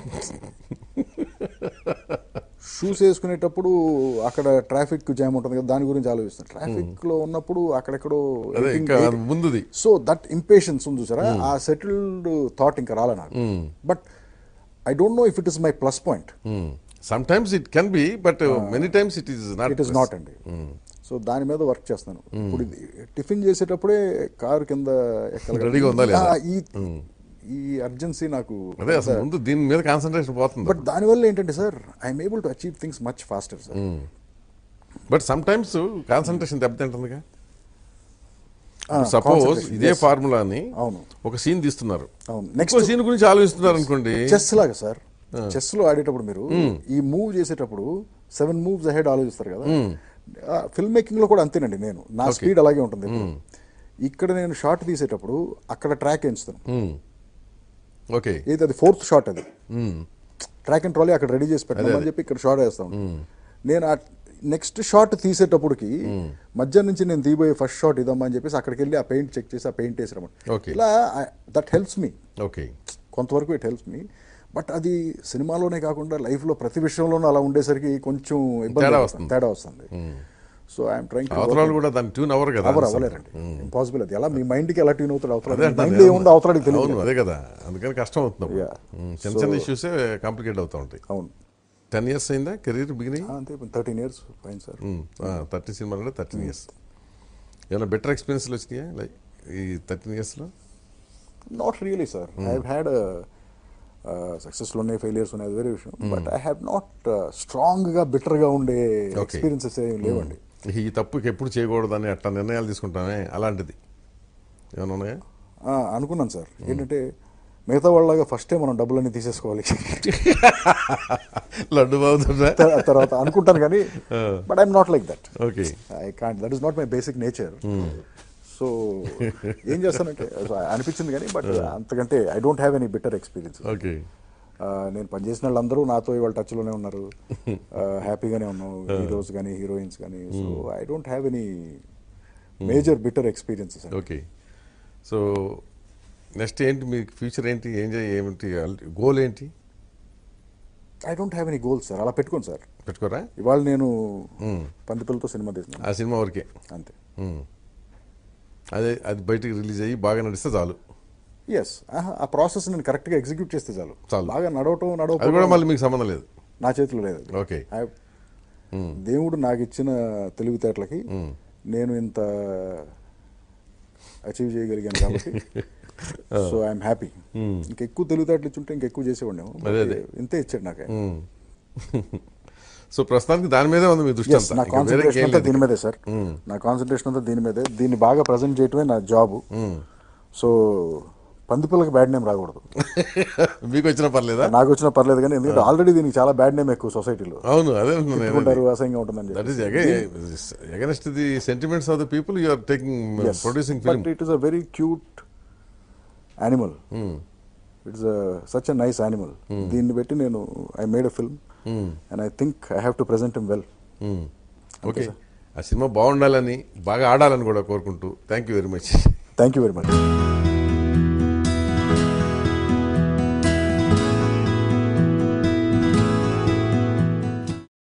షూస్ వేసుకునేటప్పుడు అక్కడ ట్రాఫిక్ జామ్ ఉంటుంది కదా దాని గురించి ఆలోచిస్తాను ట్రాఫిక్ లో ఉన్నప్పుడు అక్కడెక్కడో అదే ఇంకా ముందుది సో దట్ ఇంపేషన్స్ ఉంది చూసారా ఆ సెటిల్డ్ థాట్ ఇంకా రాలే నాకు but I don't know if it is my plus point sometimes it can be but many times it is not it is not అండి సో దాని మీద వర్క్ చేస్తాను ఇప్పుడు ఇది టిఫిన్ చేసేటప్పుడే కారు కింద ఎక్కాలి Ready గా ఉందా లేదా? ఆ, ఈ ఈ అర్జెన్సీ నాకు అదే అసలు ముందు దీని మీద కాన్సన్ట్రేషన్ పోతుంది బట్ దానివల్ల ఏంటంటే sir I'm able to achieve things much faster sir but sometimes concentration దెబ్బతింటుందిగా Ah, సపోజ్ concentration, ఇదే yes. ఫార్ములాని అవును ఒక సీన్ తీస్తున్నారు అవును నెక్స్ట్ నెక్స్ట్ సీన్ గురించి ఆలోచిస్తున్నారు అనుకోండి చెస్ లాగా సార్ చెస్ లో ఆడేటప్పుడు మీరు ఈ మూవ్ చేసేటప్పుడు సెవెన్ మూవ్స్ అహెడ్ ఆలోచిస్తారు కదా ఫిల్మ్ మేకింగ్ లో కూడా అంతేనండి నేను నా స్పీడ్ అలాగే ఉంటుంది ఎప్పుడు. ఇక్కడ నేను షార్ట్ తీసేటప్పుడు అక్కడ ట్రాక్ ఎంచుతాను ఓకే ఏది అది ఫోర్త్ షాట్ అది ట్రాక్ అండ్ ట్రాలీ అక్కడ రెడీ చేసి పెట్టామని చెప్పి ఇక్కడ షాట్ వేస్తాం నేను ఆ నెక్స్ట్ షాట్ తీసేటప్పటికి మధ్య నుంచి నేను తీయబోయే ఫస్ట్ షాట్ ఇదమ్మా అని చెప్పేసి అక్కడికి వెళ్ళి ఆ పెయింట్ చెక్ చేసి ఆ పెయింట్ వేసిరమ్మని Okay. ఇలా దట్ హెల్ప్స్ మీ ఓకే కొంతవరకు ఇట్ హెల్ప్స్ మీ బట్ అది సినిమాలోనే కాకుండా లైఫ్లో ప్రతి విషయంలోనూ అలా ఉండేసరికి కొంచెం ఇబ్బంది తేడా అయిపోతుంది. వస్తుంది. తేడా వస్తుంది సో ఐఎమ్ ట్రైంగ్ అవతరాలు కూడా దాన్ని ట్యూన్ అవ్వరు కదా అవర్ అవ్వలేరండి ఇంపాసిబుల్ అది ఎలా మీ మైండ్కి ఎలా ట్యూన్ అవుతాడు అదే అవతల అంటాను మైండ్ ఏముందో అవతలకి తెలియదు అవును అదే కదా అందుకని కష్టం అవుతుంది అప్పుడు. Yeah. ఉమ్, చిన్న చిన్న ఇష్యూసే కాంప్లికేట్ అవుతూ ఉంటాయి అవును టెన్ ఇయర్స్ అయిందా కెరీర్ బిగినింగ్ ఆ, అంతే thirteen years fine sir thirty సినిమాలు అంటే థర్టీన్ ఇయర్స్ ఏమైనా బెటర్ ఎక్స్పీరియన్స్లు వచ్చినాయా లైక్ ఈ థర్టీన్ ఇయర్స్లో not really sir I had సక్సెస్లు ఉన్నాయి ఫెయిలియర్స్ ఉన్నాయి అది వేరే విషయం బట్ ఐ హ్యావ్ నాట్ స్ట్రాంగ్గా బిటర్గా ఉండే ఎక్స్పీరియన్సెస్ ఏం లేవండి ఈ తప్పుకి ఎప్పుడు చేయకూడదని అట్లా నిర్ణయాలు తీసుకుంటామే అలాంటిది ఏమైనా ఉన్నాయా ఆ, అనుకున్నాను సార్ ఏంటంటే మిగతా వాళ్ళగా ఫస్టే మనం డబ్బులన్నీ తీసేసుకోవాలి లడ్డు బాగుతుందా త- తర్వాత అనుకుంటాను కానీ but I'm not like that okay I can't that is not my basic nature so ఏం చేస్తానంటే so అనిపించింది కానీ బట్ అంతకంటే I don't have any better experience okay నేను పనిచేసిన వాళ్ళందరూ నాతో ఇవాళ టచ్లోనే ఉన్నారు హ్యాపీగానే ఉన్నాం హీరోస్ కానీ హీరోయిన్స్ కానీ so I don't have any major bitter experiences okay so next ఏంటి మీ ఫ్యూచర్ ఏంటి ఏం చేయ ఏమిటి గోల్ ఏంటి I don't have any goals sir అలా పెట్టుకోండి సార్ పెట్టుకోరా ఇవాళ నేను పందిపిల్లతో సినిమా తీసినాను ఆ సినిమా వరకే అంతే ఉమ్. అదే అది బయటికి రిలీజ్ అయ్యి బాగా నడిస్తే చాలు ఎస్ ఆ ప్రాసెస్ నేను కరెక్ట్గా ఎగ్జిక్యూట్ చేస్తే చాలు చాలు. బాగా నడవటం అది కూడా నడవటం మళ్ళీ మీకు సంబంధం లేదు నా చేతిలో లేదు అది. ఓకే I- దేవుడు నాకు ఇచ్చిన తెలివితేటలకి నేను ఇంత అచీవ్ చేయగలిగాను కాబట్టి సో ఐఎమ్ హ్యాపీ ఇంకెక్కువ తెలివితేటలు ఇచ్చుంటే ఇంకెక్కువ చేసేవాడినేమో అదే, అదే. ఇంతే ఇచ్చాడు నాకు ఆయన. సో ప్రస్తుతానికి దాని మీదే ఉంది మీ దృష్టి Yes, అంతా నా ఇంకా వేరే కాన్సన్ట్రేషన్ ఇంకేం అంతా లేదు. దీని మీదే సార్ నా కాన్సన్ట్రేషన్ అంతా దీని మీదే దీన్ని బాగా ప్రజెంట్ చేయటమే నా జాబ్ సో పందిపిల్లకి బ్యాడ్ నేమ్ రాకూడదు మీకు వచ్చినా పర్లేదా నాకు వచ్చినా పర్లేదు కానీ ఎందుకంటే ఆల్రెడీ దీనికి చాలా బ్యాడ్ నేమ్ ఎక్కువ సొసైటీలో అవును అదే అంటున్నాను నేను. ఉంటారు అసహ్యంగా ఉంటుందని దట్ ఈస్ చెప్పి against the sentiments of the people you are taking producing but film it is a very cute animal it's such a nice animal దీన్ని బట్టి నేను I made a film and I think I have to present him well okay ఆ cinema బాగుండాలని బాగా ఆడాలని కూడా కోరుకుంటూ thank you very much thank you very much